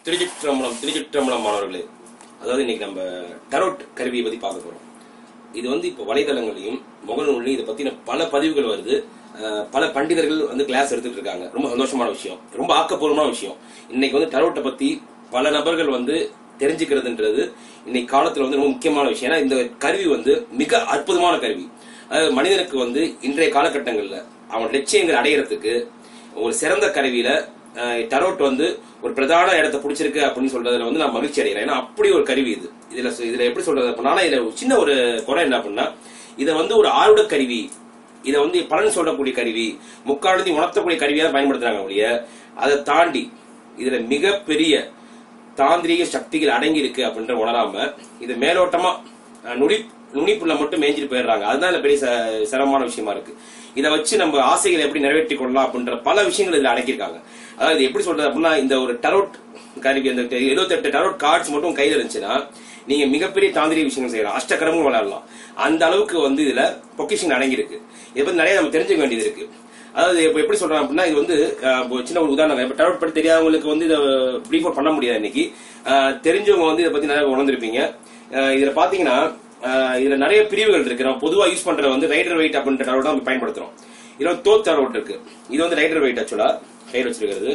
திருச்சிற்றம்பலம் திருச்சிற்றம்பலம் மாணவர்களே அதாவது இன்னைக்கு நம்ம டரோட் கருவியை பத்தி பார்க்க போறோம் இது வந்து இப்போ வலைதளங்களையும் முகநூல்லையும் இதை பத்தின பல பதிவுகள் வருது அஹ், பல பண்டிதர்கள் வந்து கிளாஸ் எடுத்துட்டு இருக்காங்க ரொம்ப சந்தோஷமான விஷயம் ரொம்ப ஆக்கப்பூர்வமான விஷயம் இன்னைக்கு வந்து டரோட்டை பத்தி பல நபர்கள் வந்து தெரிஞ்சுக்கிறதுன்றது இன்னைக்கு காலத்துல வந்து ரொம்ப முக்கியமான விஷயம் ஏன்னா இந்த கருவி வந்து மிக அற்புதமான கருவி அதாவது மனிதனுக்கு வந்து இன்றைய காலகட்டங்கள்ல அவன் லட்சியங்கள் அடையறதுக்கு ஒரு சிறந்த கருவியில அஹ், டரோட் வந்து ஒரு பிரதான இடத்தை பிடிச்சிருக்கு அப்படின்னு சொல்றதுல வந்து நான் மகிழ்ச்சி அடைகிறேன் ஏன்னா அப்படி ஒரு கருவி இது இதுல சொ- இதுல எப்படி சொல்றது அப்படின்னா இதுல ஒரு சின்ன ஒரு குறை என்ன அப்படின்னா இதை வந்து ஒரு ஆருட கருவி இதை வந்து பலன் சொல்லக்கூடிய கருவி முக்காலத்தையும் உணர்த்தக்கூடிய கருவியா தான் பயன்படுத்துறாங்க ஒழிய அதை தாண்டி இதுல மிகப்பெரிய தாந்திரீக சக்திகள் அடங்கி இருக்கு அப்படின்ற உணராம இது மேலோட்டமா அஹ், நுனி நுனிப்புள்ள மட்டும் மேய்ஞ்சிட்டு போயிடுறாங்க அதுதான் இதுல பெரிய ச- சிரமமான விஷயமா இருக்கு இதை வச்சு நம்ம ஆசைகளை எப்படி நிறைவேற்றி கொள்ளலாம் அப்படின்ற பல விஷயங்கள் இதுல அடக்கியிருக்காங்க அதாவது இது எப்படி சொல்றது அப்படின்னா இந்த ஒரு டரோட் கருவி அந்த எழுபத்தெட்டு டரோட் கார்ட்ஸ் மட்டும் கையில இருந்துச்சுன்னா நீங்க மிகப்பெரிய தாந்திரிக விஷயங்கள் செய்யலாம் அஷ்டகரமும் விளையாடலாம் அந்த அளவுக்கு வந்து இதுல பொக்கிஷன் அடங்கி இருக்கு இதை பத்தி நிறைய நம்ம தெரிஞ்சுக்க வேண்டியது இருக்கு அதாவது இப்ப எப்படி சொல்றேன் அப்படின்னா இது வந்து அஹ், ஒரு சின்ன ஒரு உதாரணம் இப்ப டரோட் பத்தி தெரியாதவங்களுக்கு வந்து இதை ப்ரீஃப் பண்ண முடியாது இன்னைக்கு அஹ், தெரிஞ்சவங்க வந்து இதை பத்தி நிறைய உணர்ந்திருப்பீங்க அஹ், இதுல பாத்தீங்கன்னா அஹ், இதுல நிறைய பிரிவுகள் இருக்கு நம்ம பொதுவா யூஸ் பண்றது வந்து ரைடர் வெயிட் அப்படின்ற டரோட் தான் நம்ம பயன்படுத்துறோம் இதுல வந்து தோத் டரோட் இருக்கு இது வந்து ரைடர் வெயிட் ஆக்சுவலா கையில் வச்சிருக்கிறது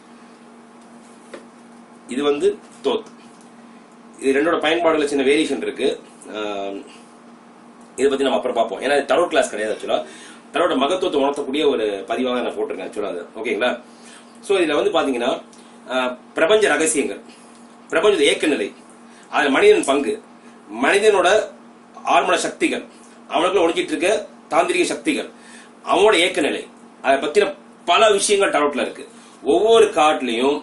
இது வந்து தோத் இது ரெண்டோட பயன்பாடுல சின்ன வேரியேஷன் இருக்கு அஹ், இதை பத்தி நம்ம அப்புறம் பார்ப்போம் ஏன்னா டரோட் கிளாஸ் கிடையாது ஆக்சுவலா டரோட மகத்துவத்தை உணர்த்தக்கூடிய ஒரு பதிவாக நான் போட்டிருக்கேன் ஆக்சுவலா அது ஓகேங்களா சோ இதுல வந்து பாத்தீங்கன்னா அஹ், பிரபஞ்ச ரகசியங்கள் பிரபஞ்ச ஏக்க நிலை அதுல மனிதன் பங்கு மனிதனோட ஆழ்மன சக்திகள் அவனுக்குள்ள ஒழிஞ்சிட்டு இருக்க தாந்திரிக சக்திகள் அவனோட ஏக்க நிலை அதை பத்தின பல விஷயங்கள் டரோட்ல இருக்கு ஒவ்வொரு கார்ட்லயும்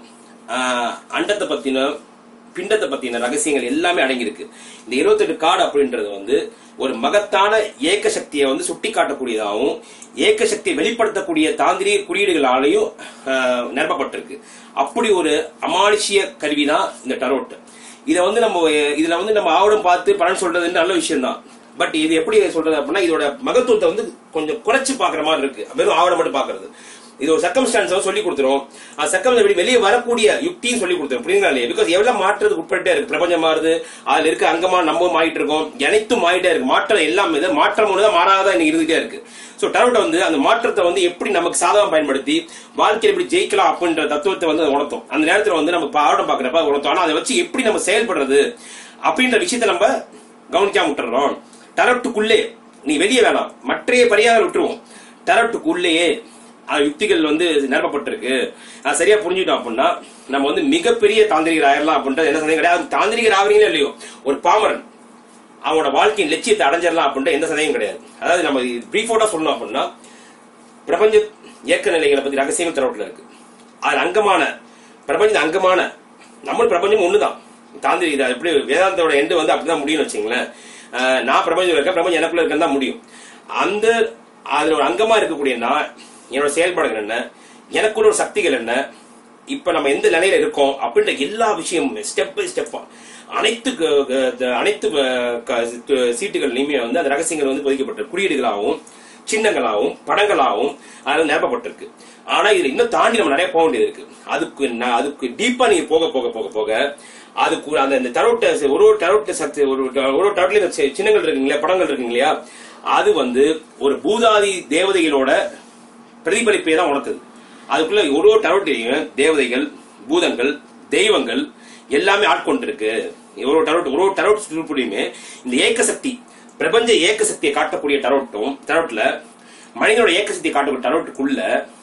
அண்டத்தை பத்தின பிண்டத்தை பத்தின ரகசியங்கள் எல்லாமே அடங்கியிருக்கு இந்த 28 கார்டு அப்படின்றது வந்து ஒரு மகத்தான ஏக்க சக்தியை வந்து சுட்டி காட்டக்கூடியதாகவும் ஏக்க சக்தியை வெளிப்படுத்தக்கூடிய தாந்திரிக குறியீடுகளாலையும் ஆஹ், நிரப்பப்பட்டிருக்கு அப்படி ஒரு அமானுஷ்ய கருவி தான் இந்த டரோட் இதை வந்து நம்ம இதுல வந்து நம்ம ஆவணம் பார்த்து பலன் சொல்றது நல்ல விஷயம் தான் பட் இது எப்படி சொல்றது அப்படின்னா இதோட மகத்துவத்தை வந்து கொஞ்சம் குறைச்சு பாக்குற மாதிரி இருக்கு வெறும் ஆவணம் மட்டும் பாக்குறது இது ஒரு சர்க்கம்ஸ்டான்ஸ் சொல்லி கொடுத்துரும் அந்த சர்க்கம் எப்படி வெளியே வரக்கூடிய யுக்தியும் சொல்லி கொடுத்துரும் புரியுங்களா இல்லையா பிகாஸ் எவ்வளவு மாற்றத்துக்கு உட்பட்டே இருக்கு பிரபஞ்சம் மாறுது அதுல இருக்க அங்கமா நம்ம மாறிட்டு இருக்கோம் அனைத்தும் மாறிட்டே இருக்கு மாற்றம் எல்லாம் இது மாற்றம் ஒண்ணுதான் மாறாதான் இன்னைக்கு இருந்துட்டே இருக்கு சோ டரோட்டை வந்து அந்த மாற்றத்தை வந்து எப்படி நமக்கு சாதகம் பயன்படுத்தி வாழ்க்கையில எப்படி ஜெயிக்கலாம் அப்படின்ற தத்துவத்தை வந்து அது உணர்த்தும் அந்த நேரத்துல வந்து நம்ம ஆவடம் பாக்குறப்ப அது உணர்த்தும் ஆனா அதை வச்சு எப்படி நம்ம செயல்படுறது அப்படின்ற விஷயத்த நம்ம கவனிக்காம விட்டுறோம் டரட்டுக்குள்ளே நீ வெளியே வேணாம் மற்றைய பரியாக விட்டுருவோம் டரட்டுக்குள்ளேயே அது யுக்திகள் வந்து நிரப்பப்பட்டிருக்கு அது சரியா புரிஞ்சுட்டோம் அப்படின்னா நம்ம வந்து மிகப்பெரிய தாந்திரிகர் ஆயிரலாம் அப்படின்றது என்ன சந்தேகம் கிடையாது தாந்திரிகர் ஆகிறீங்களோ இல்லையோ ஒரு பாமரன் அவனோட வாழ்க்கையின் லட்சியத்தை அடைஞ்சிடலாம் அப்படின்ற எந்த சந்தேகம் கிடையாது அதாவது நம்ம பிரீஃபோட்டா சொல்லணும் அப்படின்னா பிரபஞ்ச இயக்க நிலைகளை பத்தி ரகசியங்கள் தரவுல இருக்கு அது அங்கமான பிரபஞ்ச அங்கமான நம்ம பிரபஞ்சம் ஒண்ணுதான் தாந்திரி இது எப்படி வேதாந்தோட எண்டு வந்து அப்படிதான் முடியும்னு வச்சுங்களேன் அஹ் நான் பிரபஞ்சம் இருக்கேன் பிரபஞ்சம் எனக்குள்ள இருக்கேன்னு தான் முடியும் அந்த அதுல ஒரு அங்கமா இருக்கக்கூடிய நான் என்னோட செயல்பாடுகள் என்ன எனக்குள்ள ஒரு சக்திகள் என்ன இப்ப நம்ம எந்த நிலையில இருக்கோம் அப்படின்ற எல்லா விஷயமுமே ஸ்டெப் பை ஸ்டெப்பா அனைத்து க- க- அனைத்து அஹ், க- சீட்டுகள்லயுமே வந்து அந்த ரகசியங்கள் வந்து பொதிக்கப்பட்டிருக்கு குறியீடுகளாகவும் சின்னங்களாகவும் படங்களாகவும் அதில் நிரப்பப்பட்டிருக்கு ஆனா இதுல இன்னும் தாண்டி நம்ம நிறைய போக வேண்டியது இருக்கு அதுக்கு ந- அதுக்கு டீப்பா நீங்க போக போக போக போக அதுக்கு அந்த இந்த டரோட்ட ஒரு ஒரு டரோட்ட சத்து ஒரு ஒரு ஒரு ஒரு டரோட்லயும் இந்த சி- சின்னங்கள் இருக்குங்களா படங்கள் இருக்குங்க இல்லையா அது வந்து ஒரு பூதாதி தேவதைகளோட பிரதிபலிப்பை தான் உணர்த்துது அதுக்குள்ள ஒரு ஒரு டரோட்டையும் தேவதைகள் பூதங்கள் தெய்வங்கள் எல்லாமே ஆட்கொண்டிருக்கு ஒரு ஒரு டரோட் ஒரு ஒரு டரோட் சுற்றுப்புடியுமே இந்த ஏக்க சக்தி பிரபஞ்ச ஏக்க சக்தியை காட்டக்கூடிய டரோட்டும் டரோட்ல மனிதனோட ஏக்க சக்தியை காட்டக்கூடிய டரோட்டுக்குள்ள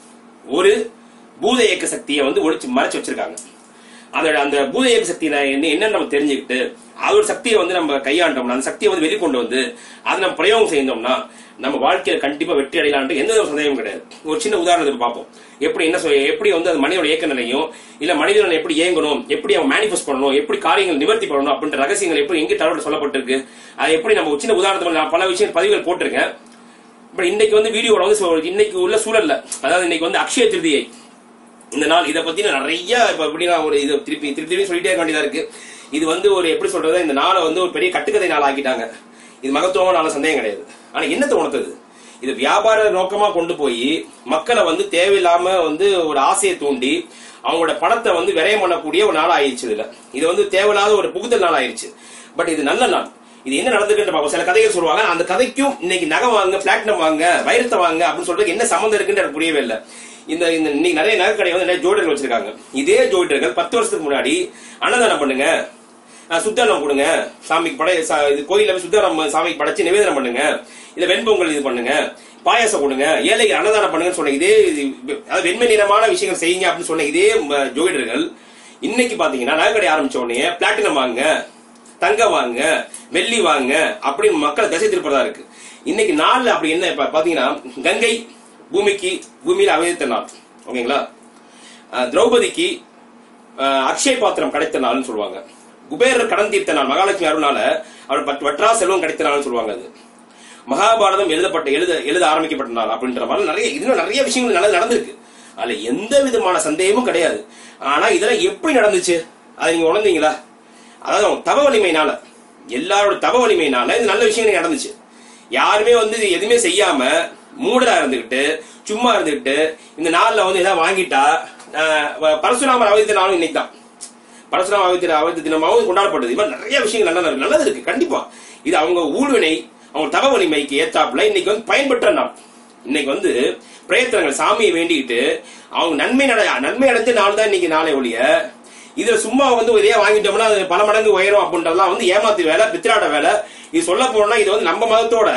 ஒரு பூத ஏக்க சக்தியை வந்து ஒழிச்சு மறைச்சு வச்சிருக்காங்க அந்த அந்த பூத இயக்க சக்தி என்ன என்னன்னு நம்ம தெரிஞ்சுக்கிட்டு அதோட சக்தியை வந்து நம்ம கையாண்டோம்னா அந்த சக்தியை வந்து வெளிக்கொண்டு வந்து அதை நம்ம பிரயோகம் செய்தோம்னா நம்ம வாழ்க்கையில கண்டிப்பா வெற்றி அடையலான்ட்டு எந்த ஒரு சந்தேகமும் கிடையாது ஒரு சின்ன உதாரணத்துக்கு பார்ப்போம் எப்படி என்ன சொல் எப்படி வந்து அது மனிதனோட இயக்க நிலையும் இல்ல மனிதன் எப்படி இயங்கணும் எப்படி அவன் மேனிஃபெஸ்ட் பண்ணணும் எப்படி காரியங்கள் நிவர்த்தி பண்ணணும் அப்படின்ற ரகசியங்கள் எப்படி எங்க தகவல் சொல்லப்பட்டிருக்கு அது எப்படி நம்ம ஒரு சின்ன உதாரணத்துக்கு நான் பல விஷயம் பதிவுகள் போட்டிருக்கேன் பட் இன்னைக்கு வந்து வீடியோட வந்து சொ- இன்னைக்கு உள்ள சூழல்ல அதாவது இன்னைக்கு வந்து அக்ஷய திருதியை இந்த நாள் இதை பத்தி நான் நிறைய இப்ப எப்படி நான் ஒரு இது திருப்பி திருப்பி திருப்பி சொல்லிட்டே இருக்க வேண்டியதா இருக்கு இது வந்து ஒரு எப்படி சொல்றது இந்த நாளை வந்து ஒரு பெரிய கட்டுக்கதை நாள் ஆக்கிட்டாங்க இது மகத்துவமான நாள சந்தேகம் கிடையாது ஆனா என்னத்தை உணர்த்துது இது வியாபார நோக்கமா கொண்டு போய் மக்களை வந்து தேவையில்லாம வந்து ஒரு ஆசையை தூண்டி அவங்களோட பணத்தை வந்து விரயம் பண்ணக்கூடிய ஒரு நாள் ஆயிடுச்சு இதுல இது வந்து தேவையில்லாத ஒரு புகுதல் நாள் ஆயிடுச்சு பட் இது நல்ல நாள் இது என்ன நடந்துக்கிட்டு பார்ப்போம் சில கதைகள் சொல்லுவாங்க அந்த கதைக்கும் இன்னைக்கு நகை வாங்க பிளாட்டினம் வாங்க வைரத்தை வாங்க அப்படின்னு சொல்றது என்ன சம்மந்தம் இருக்குன்னு எனக்கு புரியவே இல்லை இந்த இந்த இன்னைக்கு நிறைய நகை கடை வந்து நிறைய ஜோடிகள் வச்சிருக்காங்க இதே ஜோடிகள் பத்து வருஷத்துக்கு முன்னாடி அன்னதானம் பண்ணுங்க அஹ் சுத்தானம் கொடுங்க சாமிக்கு படை சா- இது கோயில்ல போய் சுத்தானம் சாமிக்கு படைச்சு நிவேதனம் பண்ணுங்க இல்ல வெண்பொங்கல் இது பண்ணுங்க பாயாசம் கொடுங்க ஏழை அன்னதானம் பண்ணுங்கன்னு சொன்ன இதே இது- அதாவது வெண்மை நிறமான விஷயங்கள் செய்யுங்க அப்படின்னு சொன்ன இதே ம- ஜோதிடர்கள் இன்னைக்கு பாத்தீங்கன்னா நகை கடை ஆரம்பிச்ச உடனே பிளாட்டினம் வாங்க தங்கம் வாங்க வெள்ளி வாங்க அப்படின்னு மக்களை திசை திருப்பதா இருக்கு இன்னைக்கு நாள்ல அப்படி என்ன இப்ப பாத்தீங்கன்னா கங்கை பூமிக்கு பூமியில அவதரித்த நாள் ஓகேங்களா அஹ் திரௌபதிக்கு அஹ், அக்ஷய பாத்திரம் கிடைத்த நாள்னு சொல்லுவாங்க குபேரர் கடன் தீர்த்த நாள் மகாலட்சுமி அருளால அவர் பட்- வற்றா செல்வம் கிடைத்த நாள்னு சொல்லுவாங்க அது மகாபாரதம் எழுதப்பட்ட எழுத எழுத ஆரம்பிக்கப்பட்ட நாள் அப்படின்ற மாதிரி நிறைய இதுல நிறைய விஷயங்கள் நல்லது நடந்திருக்கு அதுல எந்த விதமான சந்தேகமும் கிடையாது ஆனா இதெல்லாம் எப்படி நடந்துச்சு அதை நீங்க உணர்ந்தீங்களா அதாவது அவங்க தவ வலிமையினால எல்லாரோட தவ வலிமையினால இது நல்ல விஷயங்கள் நடந்துச்சு யாருமே வந்து இது எதுவுமே செய்யாம மூடரா இருந்துகிட்டு சும்மா இருந்துகிட்டு இந்த நாள்ல வந்து ஏதாவது வாங்கிட்டா ஆஹ், வ- பரசுராமர் அவதித்த நாளும் இன்னைக்கு தான் பரசுராம அவதித்த அவதித்த தினமாவும் கொண்டாடப்படுது இது மாதிரி நிறைய விஷயங்கள் நல்ல நல்லது இருக்கு கண்டிப்பா இது அவங்க ஊழ்வினை அவங்க தவ வலிமைக்கு ஏத்தாப்புல இன்னைக்கு வந்து பயன்பெற்ற நாள் இன்னைக்கு வந்து பிரயத்தனங்கள் சாமியை வேண்டிக்கிட்டு அவங்க நன்மை நட நன்மை அடைஞ்ச நாள் தான் இன்னைக்கு நாளை ஒழிய இதுல சும்மா வந்து இதே வாங்கிட்டோம்னா அது பல மடங்கு உயரும் அப்படின்றதெல்லாம் வந்து ஏமாத்து வேலை பித்திராட வேலை இது சொல்ல போனா இது வந்து நம்ம மதத்தோட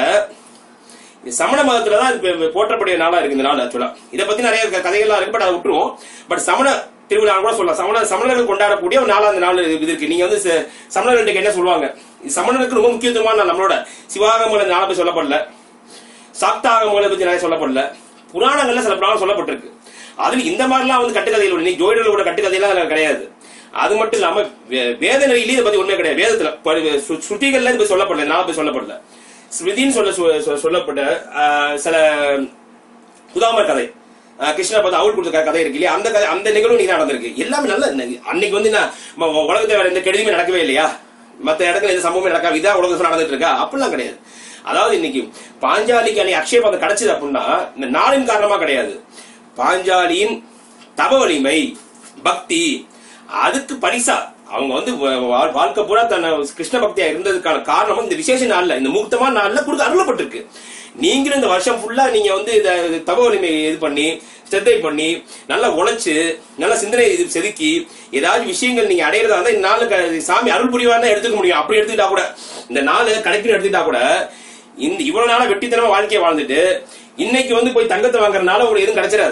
இது சமண மதத்துல தான் இது பே- போற்றக்கூடிய நாளா இருக்கு இந்த நாள் ஆக்சுவலா இதை பத்தி நிறைய க- கதைகள்லாம் இருக்கு பட் அதை விட்டுருவோம் பட் சமண திருவிழா கூட சொல்லலாம் சமண சமணர்கள் கொண்டாடக்கூடிய ஒரு நாளா அந்த நாள் இது இருக்கு நீங்க வந்து ச- சமணர்கள்ட்ட என்ன சொல்லுவாங்க இது சமணருக்கு ரொம்ப முக்கியத்துவமான நாள் நம்மளோட சிவாகமல நாளை பத்தி சொல்லப்படல சாக்தாகமங்களை பத்தி நிறைய சொல்லப்படல புராணங்கள்ல சில புராணம் சொல்லப்பட்டிருக்கு அதுல இந்த மாதிரிலாம் வந்து கட்டுக்கதைகள் உண்டு. இன்னைக்கு ஜோதிடர்களோட கட்டுக்கதையெல்லாம் அதுல கிடையாது அது மட்டும் இல்லாம வே- வேத நெறியிலேயே இதை பத்தி உண்மை கிடையாது வேதத்துல ப- சு- ஸ்ருதிகள்ல இது பத்தி சொல்லப்படல நான் பத்தி சொல்லப்படல ஸ்மிருதின்னு சொல்ல சொ- சொ- சொல்லப்பட்ட ஆஹ், சில குதாமர் கதை ஆஹ், கிருஷ்ணர் பார்த்து அவள் கொடுத்த க- கதை இருக்கு இல்லையா அந்த கதை அந்த நிகழ்வு இன்னைக்கு நடந்திருக்கு எல்லாமே நல்ல அன்னைக்கு வந்து நான் ம- ம- உலகத்துல வேற எந்த கெடுதியுமே நடக்கவே இல்லையா மத்த இடத்துல எந்த சம்பவமே நடக்காது இதான் உலகத்துல நடந்துட்டு இருக்கா அப்படிலாம் கிடையாது அதாவது இன்னைக்கு பாஞ்சாலிக்கு அன்னைக்கு அக்ஷய பாதம் கிடைச்சது அப்படின்னா இந்த நாளின் காரணமா கிடையாது பாஞ்சாலியின் தப வலிமை பக்தி அதுக்கு பரிசா அவங்க வந்து வா- வா- வாழ்க்கை பூரா தன்னை கிருஷ்ண பக்தியா இருந்ததுக்கான காரணமும் இந்த விசேஷ நாள்ல இந்த முக்தமான நாள்ல கொடுக்க அருளப்பட்டிருக்கு நீங்களும் இந்த வருஷம் ஃபுல்லா நீங்க வந்து இத தப வலிமை இது பண்ணி ஸ்ரத்தை பண்ணி நல்லா உழைச்சு நல்ல சிந்தனை இது செதுக்கி ஏதாவது விஷயங்கள் நீங்க அடையிறதா இருந்தா இந்த நாள் க- சாமி அருள் புரிவார் எடுத்துக்க முடியும் அப்படி எடுத்துக்கிட்டா கூட இந்த நாள் கணக்கில் எடுத்துக்கிட்டா கூட இந்த இவ்வளவு நாளா வெட்டித்தனமா வாழ்க்கையை வாழ்ந்துட்டு இன்னைக்கு வந்து போய் தங்கத்தை வாங்குறதுனால உங்களுக்கு எதுவும் கிடைச்சிடாது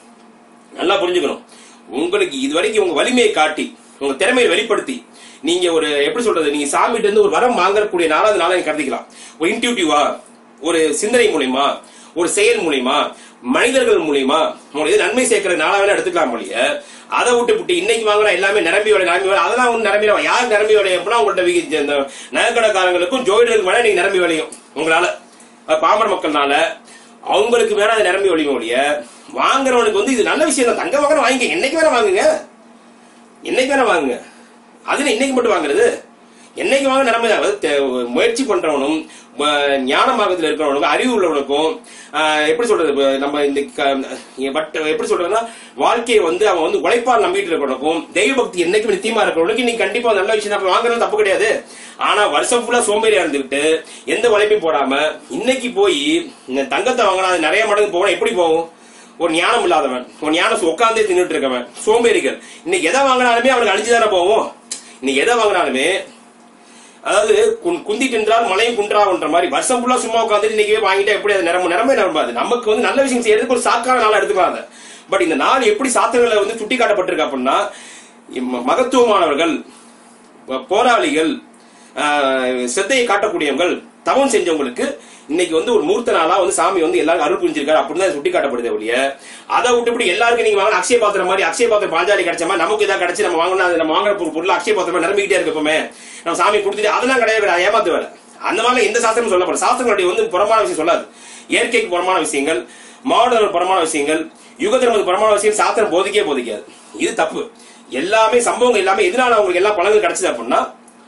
நல்லா புரிஞ்சுக்கணும் உங்களுக்கு இது வரைக்கும் உங்க வலிமையை காட்டி உங்க திறமையை வெளிப்படுத்தி நீங்க ஒரு எப்படி சொல்றது நீங்க சாமிகிட்ட இருந்து ஒரு வரம் வாங்கக்கூடிய நாளாவது நாளா நீங்க கருதிக்கலாம் ஒரு இன்டியூட்டிவா ஒரு சிந்தனை மூலியமா ஒரு செயல் மூலியமா மனிதர்கள் மூலியமா உங்களுக்கு எது நன்மை சேர்க்கிற நாளா வேணா எடுத்துக்கலாம் மொழிய அதை விட்டு விட்டு இன்னைக்கு வாங்கினா எல்லாமே நிரம்பி வலை நிரம்பி வலை அதெல்லாம் வந்து நிரம்பி வலை. யார் நிரம்பி வலை அப்படின்னா உங்கள்ட்ட வி- இந்த நகைக்கடைக்காரங்களுக்கும் ஜோதிடர்களுக்கு வேணா நீங்க நிரம்பி வலையும் உங்களால அது பாமர மக்கள்னால அவங்களுக்கு வேணா அது நிரம்பி வழியும் ஒழிய வாங்குறவனுக்கு வந்து இது நல்ல விஷயம் தான் தங்க வாங்குற வாங்கிக்க என்னைக்கு வேணா வாங்குங்க என்னைக்கு வேணா வாங்குங்க அதுல இன்னைக்கு மட்டும் வாங்குறது என்னைக்கு வாங்க நிலைமை அதாவது தே- முயற்சி பண்றவனும் ம- ஞான மார்க்கத்தில் இருக்கிறவனுக்கும் அறிவு உள்ளவனுக்கும் ஆஹ், எப்படி சொல்றது இப்ப நம்ம இந்த க- பட் எப்படி சொல்றதுன்னா வாழ்க்கையை வந்து அவன் வந்து உழைப்பால் நம்பிட்டு இருக்கிறவனுக்கும் தெய்வ பக்தி என்னைக்கும் நித்தியமா இருக்கிறவனுக்கு நீ கண்டிப்பா நல்ல விஷயம் தான். அப்ப வாங்குறது தப்பு கிடையாது ஆனா வருஷம் ஃபுல்லா சோம்பேறியா இருந்துகிட்டு எந்த உழைப்பையும் போடாம இன்னைக்கு போய் இந்த தங்கத்தை வாங்கினா அது நிறைய மடங்கு போனா எப்படி போகும் ஒரு ஞானம் இல்லாதவன் ஒரு ஞானம் உட்காந்தே தின்னுட்டு இருக்கவன் சோம்பேறிகள் இன்னைக்கு எதை வாங்கினாலுமே அவனுக்கு அழிஞ்சுதானே போவோம் இன்னைக்கு எதை வாங்கினாலுமே அதாவது குன்- குந்திட்டு என்றால் மலையும் குன்றாகுன்ற மாதிரி வருஷம் ஃபுல்லா சும்மா உட்காந்துட்டு இன்னைக்கு வாங்கிட்டா எப்படி அது நிரம்ப நிரம்ப நிரம்பாது நமக்கு வந்து நல்ல விஷயம் செய்யறதுக்கு ஒரு சாக்கான நாளா எடுத்துக்கலாம் அதை பட் இந்த நாள் எப்படி சாத்திரங்களை வந்து சுட்டி காட்டப்பட்டிருக்கு அப்படின்னா இம்ம- மகத்துவமானவர்கள் ப- போராளிகள் ஆஹ், சித்தையை காட்டக்கூடியவங்கள் தவம் செஞ்சவங்களுக்கு இன்னைக்கு வந்து ஒரு மூர்த்த நாளா வந்து சாமி வந்து எல்லாரும் அருள் புரிஞ்சிருக்காரு அப்படின்னு தான் சுட்டி காட்டப்படுது ஒழிய அதை விட்டுப்படி எல்லாருக்கும் நீங்க வாங்க அக்ஷய பாத்திரம் மாதிரி அக்ஷய பாத்திரம் பாஞ்சாலி கிடைச்ச மாதிரி நமக்கு இதாக கிடைச்சு நம்ம வாங்கினா அது நம்ம வாங்குற பொருள் பொருள் அக்ஷய பாத்திரம் நிரம்பிக்கிட்டே இருக்கு எப்பவுமே நம்ம சாமி கொடுத்துட்டு அதெல்லாம் கிடையாது கிடையாது, ஏமாத்து வேலை அந்த மாதிரி எந்த சாஸ்திரமும் சொல்லப்படும் சாஸ்திரங்களுடைய வந்து புறமான விஷயம் சொல்லாது இயற்கைக்கு புறமான விஷயங்கள் மாடல் புறமான விஷயங்கள் யுக தர்மத்துக்கு புறமான விஷயம் சாஸ்திரம் போதிக்கவே போதிக்காது இது தப்பு எல்லாமே சம்பவங்கள் எல்லாமே எதனால அவங்களுக்கு எல்லா பலன்கள் கிடைச்சது அப்படின்னா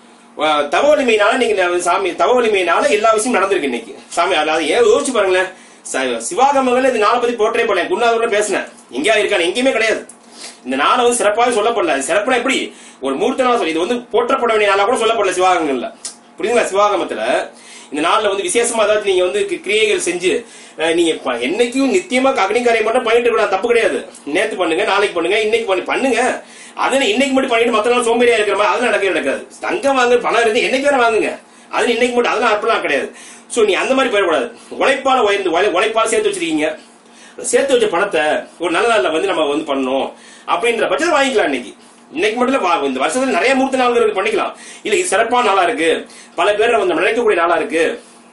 அஹ் தவ வலிமையினால நீங்க ந- சாமி தவ வலிமையினால எல்லா விஷயமும் நடந்திருக்கு இன்னைக்கு சாமி அதாவது ஏன் யோசிச்சு பாருங்களேன் ச- சிவாகமங்கள்ல இந்த நாளை பத்தி போற்றே போல குருநாதரோட பேசினேன் எங்கேயா இருக்கான்னு எங்கேயுமே கிடையாது இந்த நாளை வந்து சிறப்பாக சொல்லப்படல அது சிறப்புனா எப்படி ஒரு மூர்த்த நாள் சொல்லி இது வந்து போற்றப்பட வேண்டிய நாளா கூட சொல்லப்படல சிவாகமங்கள்ல புரியுதுங்களா சிவாகமத்துல இந்த நாள்ல வந்து விசேஷமா ஏதாவது நீங்க வந்து கி- கிரியைகள் செஞ்சு அஹ், நீங்க ப- என்னைக்கும் நித்தியமா அக்னி காரியம் மட்டும் பண்ணிட்டு கூட தப்பு கிடையாது நேத்து பண்ணுங்க நாளைக்கு பண்ணுங்க இன்னைக்கு பண்ணி பண்ணுங்க அது இன்னைக்கு மட்டும் பண்ணிட்டு மத்த நாள் சோம்பேறியா இருக்கிற மாதிரி அது நடக்கவே நடக்காது தங்கம் வாங்க பணம் இருந்து என்னைக்கு வேற வாங்குங்க அது இன்னைக்கு மட்டும் அதெல்லாம் அப்படிலாம் கிடையாது சோ நீ அந்த மாதிரி போயிடக்கூடாது உழைப்பால உயர்ந்து உழை- உழைப்பால சேர்த்து வச்சிருக்கீங்க சேர்த்து வச்ச பணத்தை ஒரு நல்ல நாள்ல வந்து நம்ம வந்து பண்ணணும் அப்படின்ற பட்சத்தை வாங்கிக்கலாம் இன்னைக்கு இன்னைக்கு மட்டும் இல்ல, வா- இந்த வருஷத்துல நிறைய மூர்த்த நாள்கள் இருக்கு பண்ணிக்கலாம் இல்ல இது சிறப்பான நாளா இருக்கு பல பேர் வந்து நம்ம நினைக்கக்கூடிய நாளா இருக்கு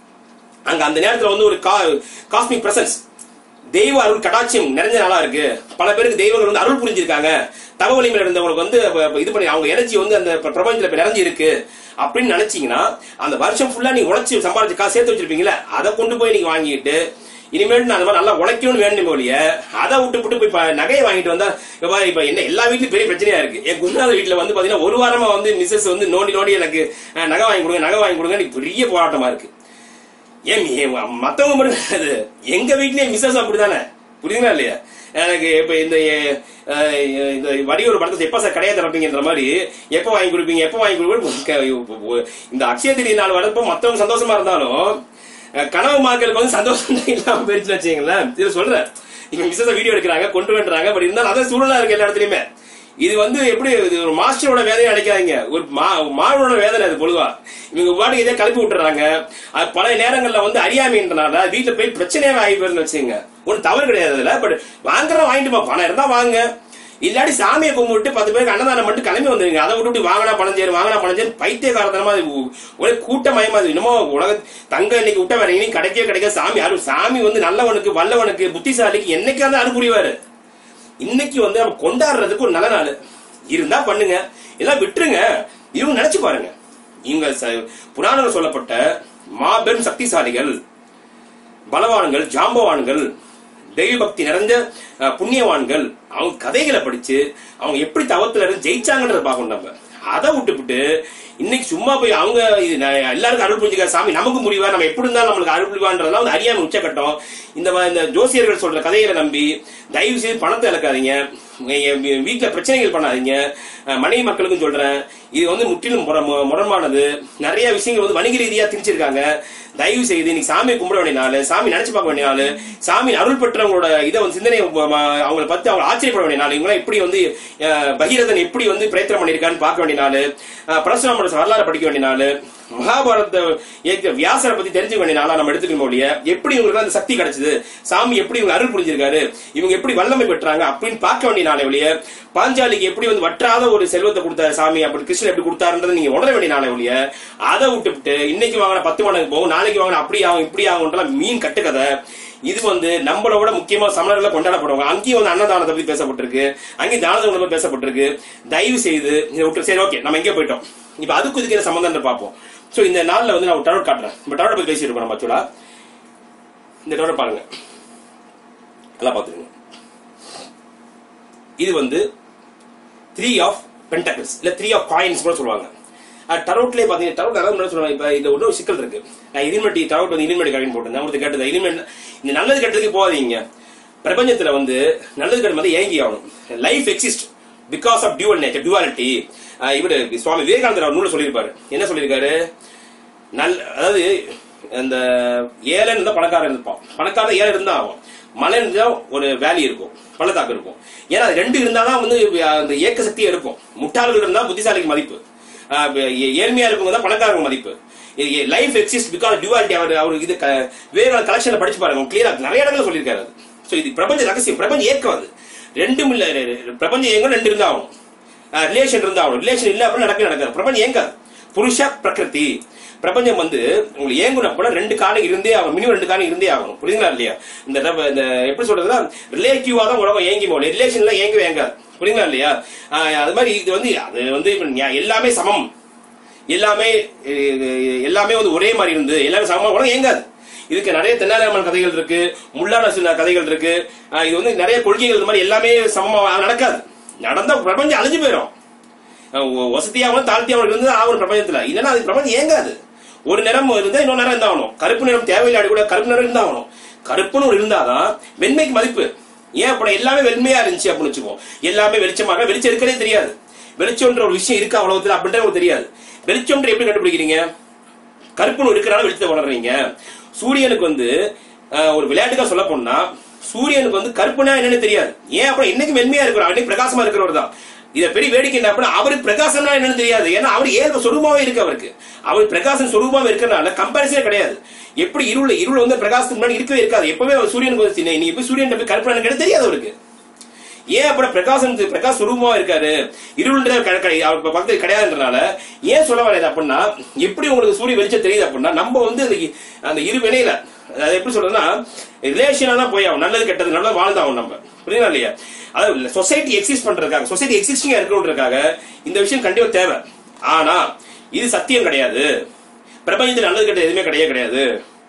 அங்க அந்த நேரத்துல வந்து ஒரு காஸ்மிக் பிரசன்ஸ் தெய்வ அருள் கடாட்சியம் நிறைஞ்ச நாளா இருக்கு பல பேருக்கு தெய்வங்கள் வந்து அருள் புரிஞ்சிருக்காங்க தகவலிமையில இருந்தவங்களுக்கு வந்து அப்ப- அப்ப இது பண்ணி அவங்க எனர்ஜி வந்து அந்த பிர- பிரபஞ்சத்துல இப்ப நிறைஞ்சு இருக்கு அப்படின்னு நினைச்சீங்கன்னா அந்த வருஷம் ஃபுல்லா நீங்க உழைச்சு சம்பாதிச்சு காசு சேர்த்து வச்சிருப்பீங்களா அதை கொண்டு போய் நீங்க வாங்கிட்டு இனிமேல் நான் அந்த மாதிரி நல்லா உழைக்கணும்னு வேணும் ஒழிய அதை விட்டு விட்டு போய் ப- நகையை வாங்கிட்டு வந்தா இப்ப பாரு, இப்ப என்ன எல்லா வீட்லயும் பெரிய பிரச்சனையா இருக்கு என் குருநாத வீட்டுல வந்து பாத்தீங்கன்னா ஒரு வாரமா வந்து மிஸ்ஸஸ் வந்து நோண்டி நோண்டி எனக்கு அஹ், நகை வாங்கி கொடுங்க நகை வாங்கி கொடுங்க பெரிய போராட்டமா இருக்கு ஏன் ஏன் மத்தவங்க மட்டும் கிடையாது. எங்க வீட்லயே மிஸ்ஸஸ் அப்படிதானே புரியுதுங்களா இல்லையா எனக்கு இப்ப இந்த அஹ், இந்த வடிவொரு படத்தை எப்ப சார் கடையை திறப்பீங்கன்ற மாதிரி எப்ப வாங்கி கொடுப்பீங்க எப்ப வாங்கி கொடுப்பீங்க இந்த அக்ஷய திரி நாள் வரப்போ மத்தவங்க சந்தோஷமா இருந்தாலும் அஹ், கனவு மாக்களுக்கு வந்து சந்தோஷம் இல்லாம போயிருச்சுன்னு வச்சுங்களேன் இது சொல்றேன் இப்ப மிஸ்ஸஸ் வீடியோ எடுக்கிறாங்க கொண்டு வந்துறாங்க பட் இருந்தாலும் அதான் சூழலா இருக்கு எல்லா இடத்துலயுமே இது வந்து எப்படி இது ஒரு மாஸ்டரோட வேதனை அடைக்காதீங்க ஒரு மா- மாணவனோட வேதனை அது பொதுவா இவங்க பாட்டுக்கு இதே கலப்பி விட்டுறாங்க அது பல நேரங்கள்ல வந்து அறியாமைன்றனால வீட்டுல போய் பிரச்சனையாவே ஆகி போயிருன்னு வச்சுங்க ஒன்றும் தவறு கிடையாது அதுல பட் வாங்குற வாங்கிட்டுமா பணம் இருந்தா வாங்க இல்லாட்டி சாமியை கும்பிட்டு பத்து பேருக்கு அன்னதானம் மட்டும் கிளம்பி வந்துருங்க அதை விட்டு விட்டு வாங்கினா பணம் சேரும் வாங்கினா பணம் சேரும் பைத்தியகாரத்தனமா அது ஒ- ஒரே கூட்டமயமா அது என்னமோ உலக தங்க இன்னைக்கு விட்ட வேற இனி கிடைக்கவே கிடைக்க சாமி அருள் சாமி வந்து நல்லவனுக்கு வல்லவனுக்கு புத்திசாலிக்கு என்னைக்காவது அருள் புரிவாரு இன்னைக்கு வந்து நம்ம கொண்டாடுறதுக்கு ஒரு நல்ல நாள் இருந்தா பண்ணுங்க எல்லாம் விட்டுருங்க இவங்க நினைச்சு பாருங்க இவங்க ச- புராணங்கள் சொல்லப்பட்ட மாபெரும் சக்திசாலிகள் பலவான்கள் ஜாம்பவான்கள் தெய்வ பக்தி நிறைஞ்ச அஹ், புண்ணியவான்கள் அவங்க கதைகளை படிச்சு அவங்க எப்படி தவத்துல இருந்து ஜெயிச்சாங்கன்றத பார்க்கணும் நம்ம அதை விட்டுவிட்டு இன்னைக்கு சும்மா போய் அவங்க இது ந- எல்லாருக்கும் அருள் புரிஞ்சுக்க சாமி நமக்கு முடிவா நம்ம எப்படி இருந்தாலும் நம்மளுக்கு அருள் புரிவான்றதெல்லாம் வந்து அறியாம உச்சக்கட்டம் இந்த மா- இந்த ஜோசியர்கள் சொல்ற கதைகளை நம்பி தயவு செய்து பணத்தை இழக்காதீங்க எ- எ- வீட்டுல பிரச்சனைகள் பண்ணாதீங்க அஹ், மனைவி மக்களுக்கும் சொல்றேன் இது வந்து முற்றிலும் முர- மு- முரண்பானது நிறைய விஷயங்கள் வந்து வணிக ரீதியா திணிச்சிருக்காங்க தயவு செய்து இன்னைக்கு சாமியை கும்பிட வேண்டிய நாள் சாமி நினைச்சு பார்க்க வேண்டிய நாள் சாமி அருள் பெற்றவங்களோட இதை வந்து சிந்தனை அவங்களை பத்தி அவங்க ஆச்சரியப்பட வேண்டிய நாள் இவங்க எப்படி வந்து அஹ், பகீரதன் எப்படி வந்து பிரயத்தனம் பண்ணியிருக்கான்னு பார்க்க வேண்டிய நாள் அஹ், பரசுராமரோட வரலாறு படிக்க வேண்டிய நாள் மகாபாரத இயக்க வியாசரை பத்தி தெரிஞ்சுக்க வேண்டிய நாளா நம்ம எடுத்துக்கணும் இல்லையா எப்படி இவங்களுக்கு அந்த சக்தி கிடைச்சது சாமி எப்படி இவங்க அருள் புரிஞ்சிருக்காரு இவங்க எப்படி வல்லமை பெற்றாங்க அப்படின்னு பார்க்க வேண்டிய நாளை ஒழிய பாஞ்சாலிக்கு எப்படி வந்து வற்றாத ஒரு செல்வத்தை கொடுத்த சாமி அப்படி கிருஷ்ணன் எப்படி கொடுத்தாருன்றதை நீங்க உணர வேண்டிய நாளை ஒழிய அதை விட்டுவிட்டு இன்னைக்கு வாங்கின பத்து மடங்கு போகும் நாளைக்கு வாங்கின அப்படி ஆகும் இப்படி ஆகும்ன்றலாம் மீன் கட்டுக்கதை இது வந்து நம்மளோட முக்கியமா சமணர்களை கொண்டாடப்படுவாங்க அங்கேயும் வந்து அன்னதானத்தை பத்தி பேசப்பட்டிருக்கு அங்கேயும் தானதங்களை பத்தி பேசப்பட்டிருக்கு தயவு செய்து இதை விட்டு சரி ஓகே நம்ம எங்கே போயிட்டோம் இப்ப அதுக்கு இதுக்கு என்ன சம்பந்தம் பார்ப்போம் சோ இந்த நாள்ல வந்து நான் ஒரு டவர் காட்டுறேன் இப்ப டவர் பத்தி பேசிட்டு இருக்கோம் நம்ம ஆக்சுவலா இந்த டவர் பாருங்க நல்லா பாத்துருங்க இது வந்து த்ரீ ஆஃப் பென்டக்கிள்ஸ் இல்ல த்ரீ ஆஃப் காயின்ஸ் கூட சொல்லுவாங்க டரோட்லேயே பாத்தீங்கன்னா டரோட் அதாவது முன்னாடி சொல்லுவாங்க இப்ப இந்த ஒன்றும் சிக்கல் இருக்கு நான் இலிமெண்டி டரோட் வந்து இலிமெண்ட் காயின் போட்டிருந்தேன் உங்களுக்கு கேட்டது இலிமெண்ட் இந்த நல்லது கெட்டதுக்கு போகாதீங்க பிரபஞ்சத்துல வந்து நல்லது கெட்டது வந்து ஏங்கி ஆகணும் life exist because of dual nature duality இவர் சுவாமி விவேகானந்தர் அவர் நூல சொல்லியிருப்பாரு என்ன சொல்லியிருக்காரு நல் அதாவது அந்த ஏழன் இருந்தா பணக்காரன் இருப்பான் பணக்காரன் ஏழை இருந்தா ஆகும் மலை இருந்தா ஒரு வேலி இருக்கும் பள்ளத்தாக்கு இருக்கும் ஏன்னா அது ரெண்டு இருந்தாதான் வந்து அந்த இயக்க சக்தியே இருக்கும் முட்டாள்கள் இருந்தா புத்திசாலிக்கு மதிப்பு ஆஹ் ஏ- ஏழ்மையா இருக்கவங்க தான் பணக்காரங்க மதிப்பு லைஃப் எக்ஸிஸ்ட் பிகாஸ் டியூவாலிட்டி அவர் அவர் இது க- வேற கலெக்ஷன்ல படிச்சு பாருங்க கிளியரா நிறைய இடத்துல சொல்லியிருக்காரு அது ஸோ இது பிரபஞ்ச ரகசியம் பிரபஞ்ச ஏக்கம் அது ரெண்டும் இல்ல ரெ- ரெ- பிரபஞ்ச ஏங்கம் ரெண்டு இருந்தா ஆகும் ரிலேஷன் இருந்தா ஆகணும் ரிலேஷன் இல்ல அப்படின்னு நடக்க நடக்காது பிரபஞ்சம் ஏங்காது புருஷ பிரகிருதி பிரபஞ்சம் வந்து உங்களுக்கு ஏங்குன கூட ரெண்டு காலம் இருந்தே ஆகணும் மினிமம் ரெண்டு காலம் இருந்தே ஆகணும் புரியுதுங்களா இல்லையா இந்த ரப- இந்த எப்படி சொல்றதுன்னா ரிலேட்டிவா தான் உலகம் ஏங்கி போகணும் ரிலேஷன்ல ஏங்கவே ஏங்காது புரியுதுங்களா இல்லையா ஆஹ் அது மாதிரி இது வந்து அது வந்து இப்ப ஞா- எல்லாமே சமம் எல்லாமே அஹ், எல்லாமே வந்து ஒரே மாதிரி இருந்து எல்லாமே சமமா உலகம் ஏங்காது இதுக்கு நிறைய தென்னாலிராமன் கதைகள் இருக்கு முல்லான சின்ன கதைகள் இருக்கு ஆஹ் இது வந்து நிறைய கொள்கைகள் இந்த மாதிரி எல்லாமே சமமா நடக்காது நடந்தா பிரபஞ்சம் அழிஞ்சு போயிடும் அஹ் வசதியாகவும் தாழ்த்தியாகவும் இருந்து ஆகணும் பிரபஞ்சத்துல இல்லைன்னா அது பிரபஞ்சம் ஏங்காது ஒரு நிறம் இருந்தா இன்னொரு நிறம் இருந்தாகணும் கருப்பு நிறம் தேவையில்லாடி கூட கருப்பு நிறம் இருந்தாகணும் கருப்புன்னு ஒரு இருந்தாதான் வெண்மைக்கு மதிப்பு ஏன் அப்படி எல்லாமே வெண்மையா இருந்துச்சு அப்படின்னு வச்சுக்கோம் எல்லாமே வெளிச்சமாக வெளிச்சம் இருக்கவே தெரியாது வெளிச்சம்ன்ற ஒரு விஷயம் இருக்கா உலகத்துல அப்படின்ற உங்களுக்கு தெரியாது வெளிச்சம்ன்ற எப்படி கண்டுபிடிக்கிறீங்க கருப்புன்னு இருக்கிறனால வெளிச்சத்தை உணர்றீங்க சூரியனுக்கு வந்து அஹ், ஒரு விளையாட்டுக்கா சொல்ல போனா சூரியனுக்கு வந்து கருப்புனா என்னன்னு தெரியாது ஏன் அப்புறம் இன்னைக்கு வெண்மையா இருக்கிறோம் அன்னைக்கு பிரகாசமா இருக்கிறவர் தான் இத பெரிய வேடிக்கை என்ன அப்படின்னா அவருக்கு பிரகாசம்னா என்னன்னு தெரியாது ஏன்னா அவர் ஏக சொரூபமாவே இருக்கு அவருக்கு அவர் பிரகாசம் சொரூபமாவே இருக்கிறனால கம்பாரிசனே கிடையாது எப்படி இருள் இருள் வந்து பிரகாசத்துக்கு முன்னாடி இருக்கவே இருக்காது எப்பவே அவர் சூரியனுக்கு வந்து சின்ன- நீ எப்ப சூரியன் போய் கருப்பு எனக்கு தெரியாது அவருக்கு ஏன் அப்புறம் பிரகாசம் பிரகாஷ் சுரூபமா இருக்காரு இருள்ன்றது க- க- அவர் பக்கத்தில் கிடையாதுன்றனால ஏன் சொல்ல வராது அப்படின்னா எப்படி உங்களுக்கு சூரிய வெளிச்சம் தெரியுது அப்படின்னா நம்ம வந்து அந்த இ- அந்த இரு வினையில அது எப்படி சொல்றதுன்னா ரிலேஷனா தான் போய் ஆகும் நல்லது கெட்டது நல்லா வாழ்ந்தாகும் நம்ம புரியுதா இல்லையா அதாவது சொசைட்டி எக்ஸிஸ்ட் பண்றதுக்காக சொசைட்டி எக்ஸிஸ்டிங்கா இருக்கணுன்றதுக்காக இந்த விஷயம் கண்டிப்பா தேவை ஆனா இது சத்தியம் கிடையாது பிரபஞ்சத்தில் நல்லது கெட்டது எதுவுமே கிடையவே கிடையாது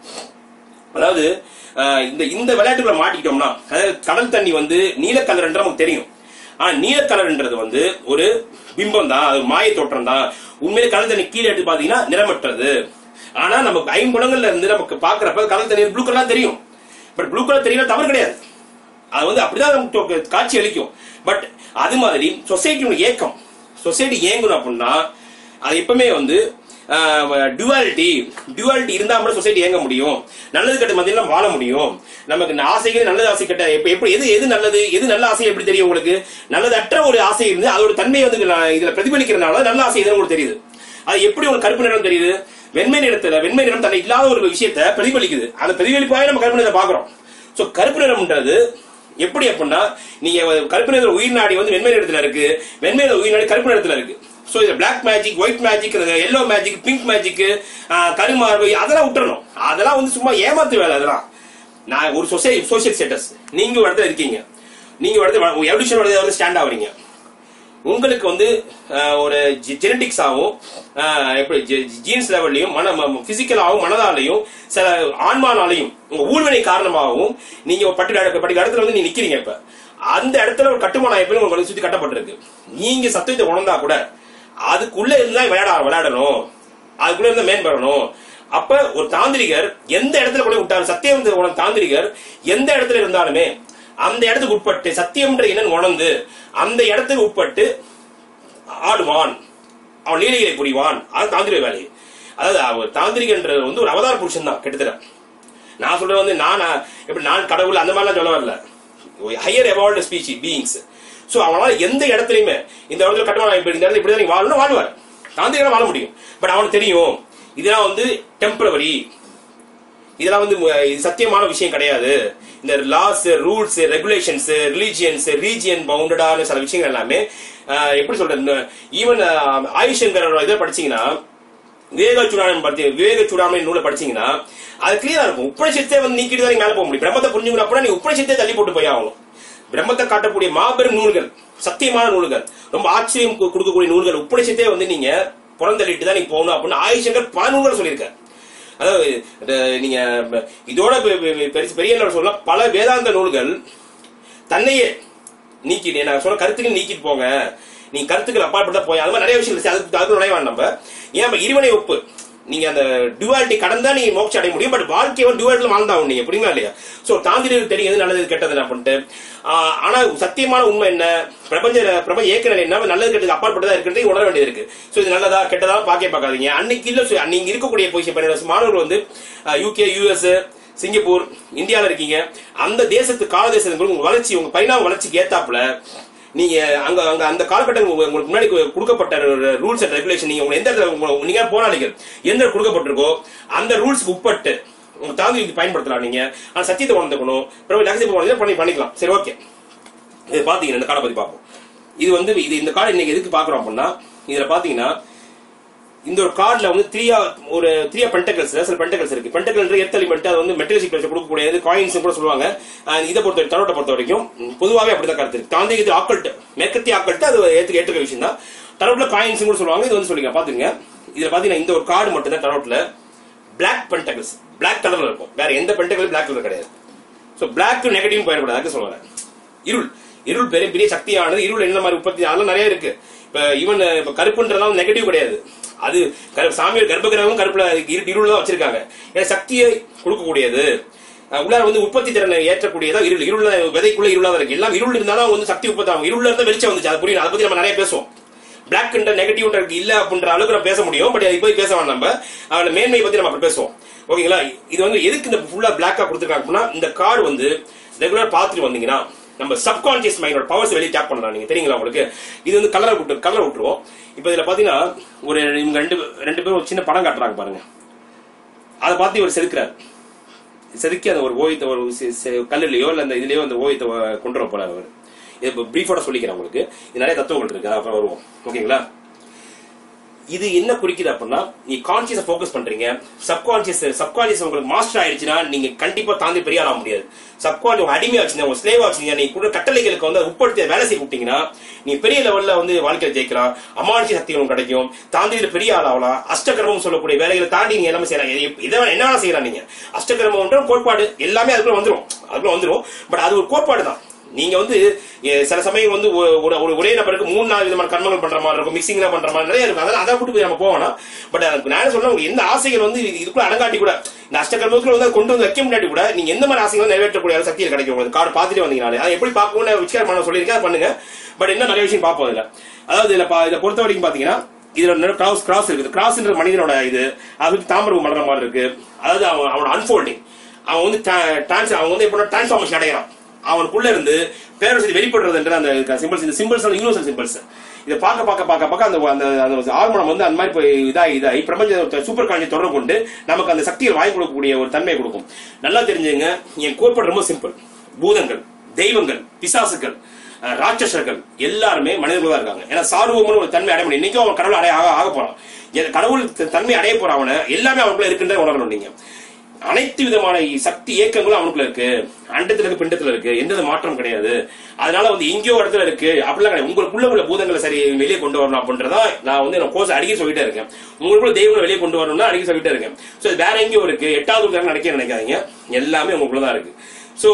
அதாவது அஹ், இந்த இந்த விளையாட்டுக்குள்ள மாட்டிக்கிட்டோம்னா அதாவது கடல் தண்ணி வந்து நீலக்கலர்ன்ற நமக்கு தெரியும் ஆனா நீலக்கலர்ன்றது வந்து ஒரு பிம்பம் தான் அது மாய தோற்றம் தான் உண்மையிலே கடல் தண்ணி கீழே எடுத்து பாத்தீங்கன்னா நிறமற்றது ஆனா நமக்கு ஐம்புலங்கள்ல இருந்து நமக்கு பாக்குறப்ப கடல் தண்ணி ப்ளூ கலர் தெரியும் பட் ப்ளூ கலர் தெரியல தவறு கிடையாது அது வந்து அப்படிதான் நமக்கு தொ- காட்சி அளிக்கும் பட் அது மாதிரி சொசைட்டியோட ஏக்கம் சொசைட்டி ஏங்கணும் அப்படின்னா அது எப்பவுமே வந்து டுவாலிட்டி டுவாலிட்டி இருந்தா மட்டும் சொசைட்டி ஏங்க முடியும் நல்லது கெட்ட மத்தியில வாழ முடியும் நமக்கு இந்த ஆசைகள் நல்லது ஆசை கெட்ட எப்ப எப்படி எது எது நல்லது எது நல்ல ஆசை எப்படி தெரியும் உங்களுக்கு நல்லது அற்ற ஒரு ஆசை இருந்து அதோட தன்மை வந்து நான் இதுல பிரதிபலிக்கிறதுனால நல்ல ஆசை எதுன்னு உங்களுக்கு தெரியுது அது எப்படி உங்களுக்கு கருப்பு நிறம் தெரியுது வெண்மை நிறத்துல வெண்மை நிறம் தன்னை இல்லாத ஒரு விஷயத்தை பிரதிபலிக்குது அந்த பிரதிபலிப்பாக நம்ம கருப்பு நிறத்தை பாக்குறோம் சோ கருப்பு நிறம்ன்றது எப்படி அப்படின்னா நீங்க கருப்பு நிற உயிர் நாடி வந்து வெண்மை நிறத்துல இருக்கு வெண்மை நிற உயிர் நாடி கருப்பு நிறத்துல இருக்கு சோ இது black magic white magic yellow magic pink magic கருமார்பு அதெல்லாம் விட்டுறணும் அதெல்லாம் வந்து சும்மா ஏமாத்து வேலை அதெல்லாம் நான் ஒரு சொசைட்டி சோசியல் ஸ்டேட்டஸ் நீங்க ஒரு இடத்துல இருக்கீங்க நீங்க ஒரு இடத்துல எவல்யூஷன் வந்து ஸ்டாண்ட் ஆகுறீங்க உங்களுக்கு வந்து அஹ், ஒரு ஜெனடிக்ஸ் ஆகும் அஹ், எப்படி ஜீன்ஸ் லெவல்லையும் மன பிசிக்கலாகவும் மனதாலையும் சில ஆன்மானாலையும் உங்க ஊழ்வினை காரணமாகவும் நீங்க ஒரு பட்டு பட்டு இடத்துல வந்து நீங்க நிக்கிறீங்க இப்ப அந்த இடத்துல ஒரு கட்டுமானம் எப்பயும் உங்களுக்கு சுத்தி கட்டப்பட்டிருக்கு நீங்க சத்துவத்தை உணர்ந்தா கூட அதுக்குள்ள இருந்தா விளையாட விளையாடணும் அதுக்குள்ள இருந்தா மேம்படணும் அப்ப ஒரு தாந்திரிகர் எந்த இடத்துல கூட விட்டாலும் சத்தியம் உணர்ந்த தாந்திரிகர் எந்த இடத்துல இருந்தாலுமே அந்த இடத்துக்கு உட்பட்டு சத்தியம்ன்ற என்னன்னு உணர்ந்து அந்த இடத்துக்கு உட்பட்டு ஆடுவான் அவன் லீலைகளை புரிவான் அது தாந்திரிக வேலை அதாவது அவர் தாந்திரிகன்றது வந்து ஒரு அவதார புருஷன் தான் கிட்டத்தட்ட நான் சொல்றது வந்து நான் எப்படி நான் கடவுள் அந்த மாதிரிலாம் சொல்ல வரல higher evolved speech beings so அவனால எந்த இடத்துலயுமே இந்த இடத்துல கட்டுமான இப்படி இந்த இடத்துல இப்படிதான் நீங்க வாழணும் வாழ்வார் தாந்திரிகனா வாழ முடியும் பட் அவனுக்கு தெரியும் இதெல்லாம் வந்து டெம்பரவரி இதெல்லாம் வந்து மு- இது சத்தியமான விஷயம் கிடையாது இந்த laws rules regulations religions region பவுண்டடான சில விஷயங்கள் எல்லாமே ஆஹ், எப்படி சொல்றது ஈவன் ஆயுஷங்கரோட இதை படிச்சீங்கன்னா விவேக சூடாமணி பத்தி விவேக சூடாமணி நூலை படிச்சீங்கன்னா அது கிளியரா இருக்கும் உபநிஷத்தை வந்து நீக்கிட்டு தான் நீங்க மேல போக முடியும் பிரம்மத்தை புரிஞ்சுக்கணும் அப்படின்னா நீ உபநிஷத்தை தள்ளி போட்டு போய் ஆகணும் பிரம்மத்தை காட்டக்கூடிய மாபெரும் நூல்கள் சத்தியமான நூல்கள் ரொம்ப ஆச்சரியம் கு- கொடுக்கக்கூடிய நூல்கள் உபநிஷத்தே வந்து நீங்க புறந்தள்ளிட்டு தான் நீங்க போகணும் அப்படின்னு ஆயுஷங்கர் பல நூல்கள் சொல்லியிருக்காரு அதாவது இந்த நீங்க இதோட பெ- பெ- பெருசு பெரிய level சொல்லலாம் பல வேதாந்த நூல்கள் தன்னையே நீக்கிட்டு நான் சொல்ல கருத்துக்கள் நீக்கிட்டு போங்க நீ கருத்துக்கள் அப்பாற்பட்ட போய் அது மாதிரி நிறைய விஷயம் இருக்கு அதுக்கு அதுக்கு நுழைய வேண்டாம் நம்ம ஏன் நம்ம இருவனை ஒப்பு நீங்க அந்த டுவாலிட்டி கடந்தா நீங்க மோட்சம் அடைய முடியும் பட் வாழ்க்கையை வந்து டுவாலிட்டில வாழ்ந்தாகும் நீங்க புரியுமா இல்லையா சோ தாந்திரிகள் தெரியும் எது நல்லது கெட்டது அப்படின்ட்டு ஆஹ் ஆனா சத்தியமான உண்மை என்ன பிரபஞ்ச பிரபஞ்ச இயக்க நிலை என்ன நல்லது கெட்டது அப்பாற்பட்டதா இருக்கிறது உணர வேண்டியது இருக்கு சோ இது நல்லதா கெட்டதா பாக்கே பார்க்காதீங்க அன்னைக்கு இல்ல so நீங்க இருக்கக்கூடிய பொசிஷன் பன்னெண்டு மாணவர்கள் வந்து யூகே யூஎஸ் சிங்கப்பூர் இந்தியால இருக்கீங்க அந்த தேசத்து கால தேசத்துக்கு உங்க வளர்ச்சி உங்க பரிணாம வளர்ச்சிக்கு ஏத்தாப்புல நீங்க அங்க அங்க அந்த காலகட்டம் உங்க- உங்களுக்கு முன்னாடி கு- கொடுக்கப்பட்ட ரூல்ஸ் அண்ட் ரெகுலேஷன் நீங்க உங்க எந்த இடத்துல உங்க- நீங்க போராளிகள் எந்த இடத்துல கொடுக்கப்பட்டிருக்கோ அந்த ரூல்ஸ்க்கு உட்பட்டு உங்க தாந்தி பயன்படுத்தலாம் நீங்க ஆனா சத்தியத்தை உணர்ந்துக்கணும் பிறகு நகசத்தை உணர்ந்து பண்ணி பண்ணிக்கலாம் சரி ஓகே இது பாத்தீங்கன்னா இந்த கார்டை பத்தி பார்ப்போம் இது வந்து இது இந்த கார்டு இன்னைக்கு எதுக்கு பாக்குறோம் அப்படின்னா இதுல பாத்தீங்கன்னா இந்த ஒரு கார்டுல வந்து த்ரீயா ஒரு த்ரீயா பென்டகல்ஸ் சில பென்டகல்ஸ் இருக்கு பென்டகல் எர்த் எலிமெண்ட் அது வந்து மெட்டீரியல் பிளஸ் கொடுக்கக்கூடியது காயின்ஸ் கூட சொல்லுவாங்க அஹ் இதை பொறுத்த தரோட்டை பொறுத்த வரைக்கும் ம், பொதுவாவே அப்படிதான் கருத்து இருக்கு தாந்திரிகத்தில் ஆக்கல்ட் மேற்கத்திய ஆக்கல்ட் அது ஏற்றுக்க ஏற்றுக்க விஷயம் தான் தரோட்ல காயின்ஸ் கூட சொல்லுவாங்க இது வந்து சொல்லிங்க பாத்துங்க இதுல பாத்தீங்கன்னா இந்த ஒரு கார்டு மட்டும் தான் தரோட்ல பிளாக் பென்டகல்ஸ் பிளாக் கலர்ல இருக்கும் வேற எந்த பென்டகலும் பிளாக் கலர் கிடையாது சோ பிளாக் நெகட்டிவ் பயன்படாது அதுக்கு சொல்லுவாங்க இருள் இருள் பெரிய பெரிய சக்தியானது இருள் என்ன மாதிரி உற்பத்தி அதெல்லாம் நிறைய இருக்கு இப்ப ஈவன் இப்ப கருப்புன்றதெல்லாம் நெகட்டிவ் கிடையாது அது கரு- சாமியார் கர்ப்பகிரகம் கருப்புல இரு- இருள் தான் வச்சிருக்காங்க ஏன்னா சக்தியை கொடுக்கக்கூடியது அஹ் உள்ளார வந்து உற்பத்தி திறனை ஏற்றக்கூடியதா இருள் இருள விதைக்குள்ள இருளாத இருக்கு எல்லாம் இருள் இருந்தாலும் அவங்க வந்து சக்தி உற்பத்தி ஆகும் இருள்ல இருந்தா வெளிச்சம் வந்துச்சு அது புரியும் அதை பத்தி நம்ம நிறைய பேசுவோம் பிளாக் என்ற நெகட்டிவ் இருக்கு இல்ல அப்படின்ற அளவுக்கு நம்ம பேச முடியும் பட் அதை போய் பேச வேண்டாம் நம்ம அவன மேன்மை பத்தி நம்ம அப்புறம் பேசுவோம் ஓகேங்களா இது வந்து எதுக்கு இந்த ஃபுல்லா பிளாக்கா கொடுத்துருக்காங்க அப்படின்னா இந்த கார்டு வந்து ரெகுலர் பார்த்துட்டு வந்தீங்கன்னா நம்ம சப்கான்சியஸ் மைண்டோட பவர்ஸ் வெளியே டேப் பண்ணலாம் நீங்க தெரியுங்களா உங்களுக்கு இது வந்து கலர் விட்டு கலர் விட்டுருவோம் இப்போ இதுல பாத்தீங்கன்னா ஒரு இவங்க ரெண்டு ரெண்டு பேரும் ஒரு சின்ன படம் காட்டுறாங்க பாருங்க அதை பார்த்து இவர் செதுக்குறாரு செதுக்கி அந்த ஒரு ஓவியத்தை ஒரு சி- சி- கல்லுலயோ இல்ல அந்த இதுலயோ அந்த ஓவியத்தை வ- கொண்டு வர போறாரு அவர் இது இப்போ பிரீஃபோட சொல்லிக்கிறேன் உங்களுக்கு இது நிறைய தத்துவங்கள் இருக்கு அது அப்புறம் வருவோம் ஓகேங்களா இது என்ன குறிக்குது அப்படின்னா நீ கான்சியஸ் ஃபோக்கஸ் பண்றீங்க சப்கான்சியஸ் சப்கான்சியஸ் உங்களுக்கு மாஸ்டர் ஆயிடுச்சுன்னா நீங்க கண்டிப்பா தாண்டி பெரிய ஆள முடியாது சப்கான்சியஸ் உங்க அடிமையா வச்சிருந்தா உங்க ஸ்லேவா வச்சிருந்தீங்க நீ கூட கட்டளைகளுக்கு வந்து அதை உட்படுத்தி அதை வேலை செய்ய விட்டீங்கன்னா நீ பெரிய லெவல்ல வந்து வாழ்க்கையில ஜெயிக்கலாம் அமானுஷ சக்திகளும் கிடைக்கும் தாந்தியில பெரிய ஆள் ஆகலாம் அஷ்டகர்மம் சொல்லக்கூடிய வேலைகளை தாண்டி நீங்க எல்லாமே செய்யலாம் எது- எதை வேணா- என்ன வேணா செய்யலாம் நீங்க அஷ்டகர்மம்ன்ற கோட்பாடு எல்லாமே அதுக்குள்ள வந்துரும் அதுக்குள்ள வந்துரும் பட் அது ஒரு கோட்பாடு தான் நீங்க வந்து எ, சில சமயம் வந்து ஒ- ஒரு ஒரு ஒரே நபருக்கு மூணு நாலு விதமான கர்மங்கள் பண்ற மாதிரி இருக்கும் மிக்சிங்ல பண்ற மாதிரி நிறைய இருக்கும் அதெல்லாம் அதை விட்டு போய் நம்ம போவோம்னா பட் அதுக்கு நான் என்ன சொல்றேன் உங்களுக்கு எந்த ஆசைகள் வந்து இது- இதுக்குள்ள அடங்காட்டி கூட இந்த அஷ்டகர்மத்துல வந்து அதை கொண்டு வந்து வைக்க முடியாட்டி கூட நீங்க எந்த மாதிரி ஆசைகளும் நிறைவேற்றக்கூடிய சக்திகள் கிடைக்கும் உங்களுக்கு கார்டு பார்த்துட்டு வந்தீங்கனாலே அதை எப்படி பார்க்கணும்னு விச்சாரம் பண்ண சொல்லியிருக்கேன் அதை பண்ணுங்க பட் இன்னும் நிறைய விஷயம் பார்ப்போம் இதுல அதாவது இதுல பா- இதை பொறுத்த வரைக்கும் பாத்தீங்கன்னா இதுல கிராஸ் கிராஸ் இருக்குது கிராஸ்ன்ற மனிதனோட இது அது தாமரம் மலர மாதிரி இருக்கு அதாவது அவன் அவனோட அன்ஃபோல்டிங் அவன் வந்து டிரான்ஸ் அவன் வந்து எப்படின்னா டிரான்ஸ்ஃபார்மேஷன் அடைகிறான் அவனுக்குள்ள இருந்து பேரரசு வெளிப்படுறதுன்ற அந்த சிம்பிள்ஸ் இந்த சிம்பிள்ஸ் யூனிவர்சல் சிம்பிள்ஸ் இதை பார்க்க பார்க்க பார்க்க பார்க்க அந்த அந்த அந்த ஆழ்மனம் வந்து அந்த மாதிரி போய் இதாகி இதாகி பிரபஞ்ச சூப்பர் காலனி தொடர்பு கொண்டு நமக்கு அந்த சக்திகள் வாங்கி கொடுக்கக்கூடிய ஒரு தன்மையை கொடுக்கும் நல்லா தெரிஞ்சுங்க என் கோட்பாடு ரொம்ப சிம்பிள் பூதங்கள் தெய்வங்கள் பிசாசுகள் அஹ், ராட்சசர்கள் எல்லாருமே மனிதர்கள் தான் இருக்காங்க ஏன்னா சார்வம்னு ஒரு தன்மை அடைய முடியும் இன்னைக்கும் அவன் கடவுள் அடைய ஆக ஆக போறான் என் கடவுள் த- தன்மை அடைய போறான் அவனை எல்லாமே அவனுக்குள்ள இருக்குன்றத உணரணும் நீங்க அனைத்து விதமான சக்தி இயக்கங்களும் அவனுக்குள்ள இருக்கு அண்டத்துல இருக்கு பிண்டத்துல இருக்கு எந்த வித மாற்றம் கிடையாது அதனால வந்து எங்கேயோ இடத்துல இருக்கு அப்படிலாம் கிடையாது உங்களுக்குள்ள உள்ள பூதங்களை சரி வெளியே கொண்டு வரணும் அப்படின்றதா நான் வந்து நான் கோர்ஸ் அடிக்கடி சொல்லிட்டே இருக்கேன் உங்களுக்குள்ள தெய்வங்களை வெளியே கொண்டு வரணும்னா அடிக்கடி சொல்லிட்டே இருக்கேன் சோ இது வேற எங்கேயோ இருக்கு எட்டாவது தரம் நினைக்க நினைக்காதீங்க எல்லாமே உங்களுக்குள்ள தான் இருக்கு சோ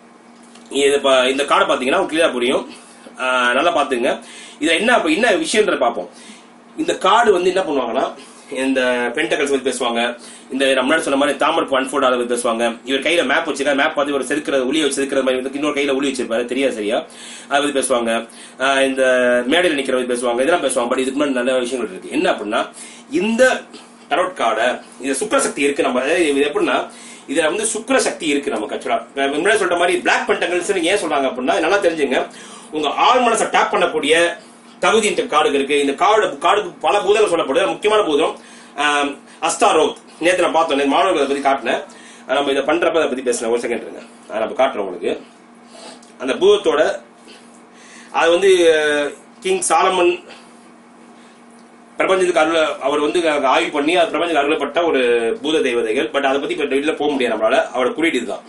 இது பா- இந்த கார்டை பாத்தீங்கன்னா கிளியரா புரியும் ஆஹ் நல்லா பாத்துங்க இதுல என்ன அப்ப என்ன விஷயம்ன்ற பார்ப்போம் இந்த கார்டு வந்து என்ன பண்ணுவாங்கன்னா இந்த பென்டகல்ஸ் பத்தி பேசுவாங்க இந்த நம்ம முன்னாடி சொன்ன மாதிரி தாமர் அன்ஃபோர்ட் அதை பத்தி பேசுவாங்க இவர் கையில மேப் வச்சிருக்காரு மேப் பார்த்து இவர் செதுக்கிறது ஒளி வச்சு செதுக்கிற மாதிரி வந்து இன்னொரு கையில ஒளி வச்சிருப்பாரு தெரியாது சரியா அதை பத்தி பேசுவாங்க ஆஹ் இந்த மேடையில் நிக்கிற பத்தி பேசுவாங்க இதெல்லாம் பேசுவாங்க பட் இதுக்கு முன்னாடி நல்ல விஷயங்கள் இருக்கு என்ன அப்படின்னா இந்த டரோட் கார்டை இது சுக்கர சக்தி இருக்கு நம்ம அதாவது இது எப்படின்னா இதுல வந்து சுக்கிர சக்தி இருக்கு நமக்கு ஆக்சுவலா முன்னாடி சொல்ற மாதிரி பிளாக் பென்டகல்ஸ் ஏன் சொல்றாங்க அப்படின்னா இது நல்லா தெரிஞ்சுங்க உங்க ஆள் மனசை டேப் பண்ணக்கூடிய தகுதி இந்த கார்டுக்கு இருக்கு இந்த கார்டு கார்டுக்கு பல பூதங்கள் சொல்லப்படுது முக்கியமான பூதம் ஆம், அஸ்தாரோத் நேத்து நான் பார்த்தோம் நேத்து மாணவர்கள் அதை பத்தி காட்டினேன் அஹ் நம்ம இதை பண்றப்ப அதை பத்தி பேசினேன் ஒரு செகண்ட் இருங்க அதை நம்ம காட்டுறோம் உங்களுக்கு அந்த பூதத்தோட அது வந்து கிங் சாலமன் பிரபஞ்சத்துக்கு அருள் அவர் வந்து ஆய்வு பண்ணி அது பிரபஞ்சத்துக்கு அருளப்பட்ட ஒரு பூத தெய்வதைகள் பட் அதை பத்தி இப்ப வெளியில போக முடியாது நம்மளால அவரோட குறியீடு இதுதான்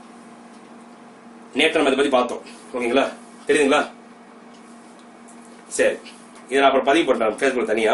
நேற்று நம்ம இதை பத்தி பார்த்தோம் ஓகேங்களா தெரியுதுங்களா சரி இதை நான் அப்புறம் பதிவு பண்றேன் ஃபேஸ்புக் தனியா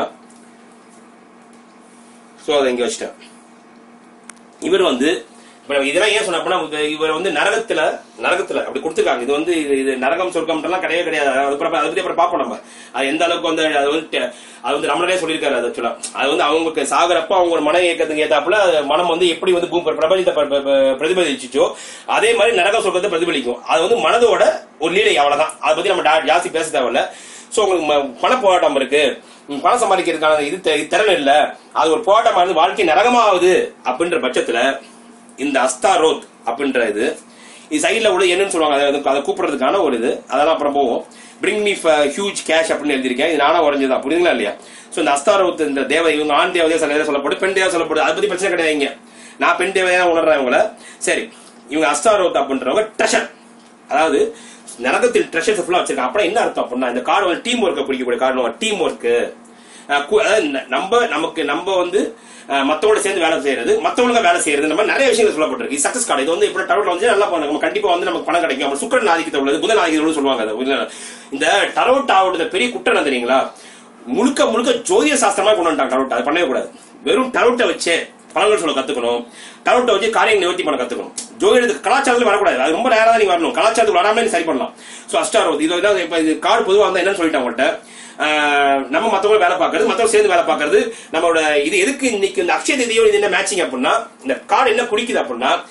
சோ அதை இங்க வச்சிட்டேன் இவர் வந்து இப்ப நம்ம இதெல்லாம் ஏன் சொன்ன அப்படின்னா இவ- இவர் வந்து நரகத்துல நரகத்துல அப்படி கொடுத்துருக்காங்க இது வந்து இது- இது நரகம் சொர்க்கம்ன்றலாம் கிடையவே கிடையாது அது அப்புறம் அதை பத்தி அப்புறம் பார்ப்போம் நம்ம அது எந்த அளவுக்கு வந்து அது வந்து டெ- அது வந்து நம்மளே சொல்லியிருக்காரு அது ஆக்சுவலா அது வந்து அவங்களுக்கு சாகுறப்ப அவங்க ஒரு மன இயக்கத்துக்கு ஏத்தாப்புல அது மனம் வந்து எப்படி வந்து பூ- பிரபஞ்சத்தை ப- ப- ப- பிரதிபலிச்சுச்சோ அதே மாதிரி நரக சொர்க்கத்தை பிரதிபலிக்கும் அது வந்து மனதோட ஒரு லீலை அவ்வளவுதான் அதை பத்தி நம்ம டா- ஜாஸ்தி பேச தேவையில்ல சோ உங்களுக்கு ம- பண போராட்டம் இருக்கு உம், பணம் சம்பாதிக்கிறதுக்கான இது தெ- திறன் இல்ல அது ஒரு போராட்டமா இருந்து வாழ்க்கை நரகமாகுது அப்படின்ற பட்சத்துல இந்த அஸ்தாரோத் அப்படின்ற இது இது சைடுல உள்ள என்னன்னு சொல்லுவாங்க அதை வந்து- அதை கூப்பிடுறதுக்கான ஒரு இது அதெல்லாம் அப்புறம் போவோம் பிரிங் மீ ஹியூஜ் கேஷ் அப்படின்னு எழுதியிருக்கேன் இது நானா உறைஞ்சதா புரியுதுங்களா இல்லையா சோ இந்த அஸ்தாரோத் இந்த தேவை இவங்க ஆண் தேவதையா சில நேரம் சொல்லப்படும் பெண் தேவை சொல்லப்படுது அதை பத்தி பிரச்சனை கிடையாது இங்க நான் பெண் தேவையா உணர்றேன் இவங்கள சரி இவங்க அஸ்தாரோத் அப்படின்றவங்க ட்ரெஷர் அதாவது நரகத்தில் ட்ரெஷர்ஸ் ஃபுல்லா வச்சிருக்காங்க அப்புறம் என்ன அர்த்தம் அப்படின்னா இந்த கார்டு வந்து டீம் ஒர்க்கை பிடிக்கக்கூடிய காரணம் டீம் ஒர்க்கு அதாவது ந- நம்ம நமக்கு நம்ம வந்து அஹ், மத்தவங்களோட சேர்ந்து வேலை செய்யறது மத்தவங்களுக்கு வேலை செய்யறது நம்ம நிறைய விஷயங்கள் சொல்லப்பட்டிருக்கு இது சக்சஸ் கார்டு இது வந்து இப்படி டரோட்ல வந்து நல்லா பண்ணுங்க நம்ம கண்டிப்பா வந்து நமக்கு பணம் கிடைக்கும் அப்புறம் சுக்கரன் ஆதிக்கத்தை உள்ளது புதன் ஆதிக்கத்தை சொல்லுவாங்க அது இல்ல, இந்த டரோட் ஆவோட பெரிய குற்றம் என்ன தெரியுங்களா முழுக்க முழுக்க ஜோதிட சாஸ்திரமா கொண்டு வந்துட்டாங்க டரோட் அதை பண்ணவே கூடாது வெறும் டரோட்டை வச்சே பலன்கள் சொல்ல கத்துக்கணும் டரோட்டை வச்சு காரியம் நிவர்த்தி பண்ண கத்துக்கணும் ஜோதிடத்துக்கு கலாச்சாரத்துல வரக்கூடாது அது ரொம்ப நேரம் தான் நீங்க வரணும் கலாச்சாரத்துக்கு வராமலே நீ சரி பண்ணலாம் சோ அஷ்டாரோத் இது வந்து இப்ப இது கார்டு பொதுவா வந்து என்னன்னு சொல்லிட்டேன் உங்கள்கிட்ட ஆஹ் நம்ம மத்தவங்க வேலை பார்க்கறது மத்தவங்க சேர்ந்து வேலை பார்க்கறது நம்மளோட இது எதுக்கு இன்னைக்கு இந்த அக்ஷய திதியோ இது என்ன மேட்சிங் அப்படின்னா இந்த கார்டு என்ன குடிக்குது அப்படின்னா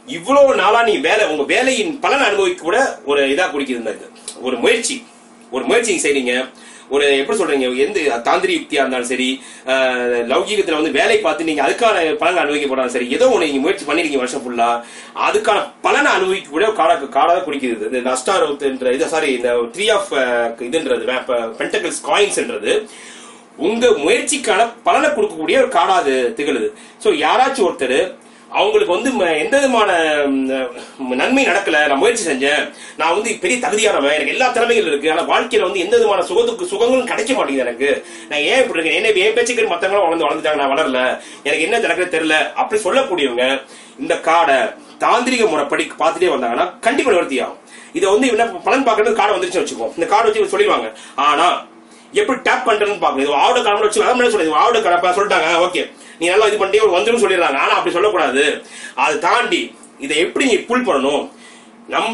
இவ்வளவு நாளா நீ வேலை உங்க வேலையின் பலன் அனுபவிக்க கூட ஒரு இதா குடிக்குது இந்த இது. ஒரு முயற்சி ஒரு முயற்சி நீங்க செய்றீங்க ஒரு எப்படி சொல்றீங்க எந்த தாந்திரிக யுக்தியா இருந்தாலும் சரி ஆஹ், லௌகீகத்துல வந்து வேலை பார்த்து நீங்க அதுக்கான பலனை அனுபவிக்க போறாலும் சரி ஏதோ ஒண்ணு நீங்க முயற்சி பண்ணிருக்கீங்க வருஷம் ஃபுல்லா அதுக்கான பலனை அனுபவிக்க கூட காடா காடாக குடிக்குது இந்த அஸ்டாரோத்ன்ற இது சாரி இந்த த்ரீ ஆஃப் இதுன்றது பென்டகிள்ஸ் காயின்ஸ்ன்றது உங்க முயற்சிக்கான பலனை கொடுக்கக்கூடிய ஒரு காடா அது திகழுது சோ யாராச்சும் ஒருத்தர் அவங்களுக்கு வந்து ம- எந்த விதமான ம், நன்மை நடக்கல நான் முயற்சி செஞ்சேன் நான் வந்து பெரிய தகுதியானவன் எனக்கு எல்லா திறமைகள் இருக்கு ஆனா வாழ்க்கையில வந்து எந்த விதமான சுகத்துக்கு சுகங்களும் கிடைக்க மாட்டேங்குது எனக்கு நான் ஏன் இப்படி இருக்கேன் என்ன என் பேச்சுக்கு மத்தவங்களும் வளர்ந்து வளர்ந்துட்டாங்க நான் வளரல எனக்கு என்ன நடக்குது தெரியல அப்படி சொல்லக்கூடியவங்க இந்த காடை தாந்திரிக முறைப்படி பார்த்துட்டே வந்தாங்கன்னா கண்டிப்பா நிவர்த்தி ஆகும் இதை வந்து என்ன பலன் பார்க்கறது காடை வந்துருச்சுன்னு வச்சுக்கோ இந்த காடை வச்சு சொல்லிடுவாங்க ஆனா எப்படி டேப் பண்றதுன்னு பார்க்கணும் இது ஆவோட கடமை வச்சு அதான் முன்னாடி சொல்லுது ஆவோட கடப்பா சொல்லிட்டாங்க ஓகே நீ நல்லா இது பண்ணிட்டே வந்துடும் சொல்லிடுறாங்க ஆனா அப்படி சொல்லக்கூடாது அதை தாண்டி இதை எப்படி நீ புல் பண்ணணும் நம்ம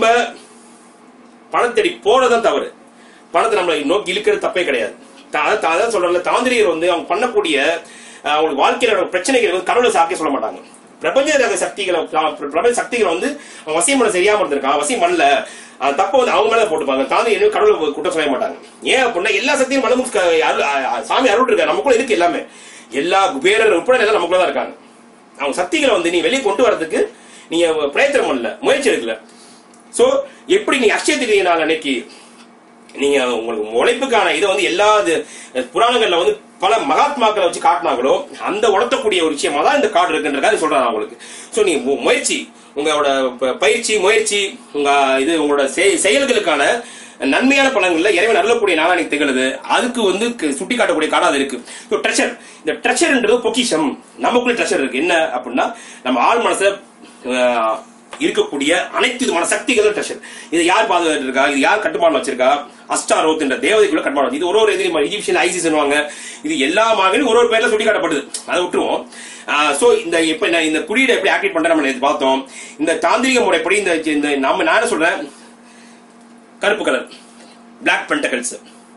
பணத்தடி போறதுதான் தவறு பணத்தை நம்மளை நோக்கி இழுக்கிறது தப்பே கிடையாது தா- அதான் அதான் சொல்றேன்ல தாந்திரிகர் வந்து அவங்க பண்ணக்கூடிய அஹ், அவங்களுக்கு வாழ்க்கையில நடக்கிற பிரச்சனைகள் வந்து கடவுளை சாக்கே சொல்ல மாட்டாங்க பிரபஞ்ச ரக சக்திகளை பிர- பிரபஞ்ச சக்திகளை வந்து அவன் வசியம் பண்ண சரியாம இருந்திருக்கான் வசியம் பண்ணல அது தப்ப வந்து அவங்க மேல போட்டுப்பாங்க தாந்தி என்ன கடவுளை குற்றம் சொல்ல மாட்டாங்க ஏன் அப்படின்னா எல்லா சக்தியும் மனமும் க- அருள் அ- அ- சாமி அருள் இருக்காரு நமக்குள்ள இருக்கு எல்லாமே எல்லா குபேரர் உட்பட எல்லாம் நமக்குள்ள தான் இருக்காங்க அவங்க சக்திகளை வந்து நீ வெளியே கொண்டு வரதுக்கு நீங்க பிரயத்தனம் பண்ணல முயற்சி எடுக்கல சோ எப்படி நீ அக்ஷய திருதியை நாள் அன்னைக்கு நீங்க உங்களுக்கு உழைப்புக்கான இதை வந்து எல்லா இது, புராணங்கள்ல வந்து பல மகாத்மாக்களை வச்சு காட்டினாங்களோ அந்த உணர்த்தக்கூடிய ஒரு விஷயமா தான் இந்த கார்டு இருக்குன்றதுக்காக சொல்றாங்க உங்களுக்கு சோ நீங்க மு- முயற்சி உங்களோட ப- பயிற்சி முயற்சி உங்க இது உங்களோட செய்- செயல்களுக்கான நன்மையான பலன்கள்ல இறைவன் அருளக்கூடிய நாளா எனக்கு திகழுது அதுக்கு வந்து கு- சுட்டி காட்டக்கூடிய கார்டு அது இருக்கு ஸோ ட்ரெஷர் இந்த ட்ரெஷர்ன்றது பொக்கிஷம் நமக்குள்ள ட்ரெஷர் இருக்கு என்ன அப்படின்னா நம்ம ஆள் மனசுல அஹ், இருக்கக்கூடிய அனைத்து விதமான சக்திகளும் ட்ரெஷர் இதை யார் பாதுகாத்து இருக்கா இது யார் கட்டுமானம் வச்சிருக்கா அஸ்டாரோத் என்ற தேவதைக்குள்ள கட்டுமானம் வச்சு. இது ஒரு ஒரு எதிரி இஜிப்சியன் ஐசிஸ் சொல்லுவாங்க இது எல்லா மாவிலும் ஒரு ஒரு பேர்ல சுட்டி காட்டப்படுது அதை விட்டுருவோம் சோ இந்த இப்ப நான் இந்த குறியீடை எப்படி ஆக்டிவேட் பண்ற நம்ம நேத்து பார்த்தோம் இந்த தாந்திரிக முறைப்படி இந்த இந்த நம்ம நான் என்ன சொல்றேன் கருப்பு கலர் பிளாக் பென்டகல்ஸ்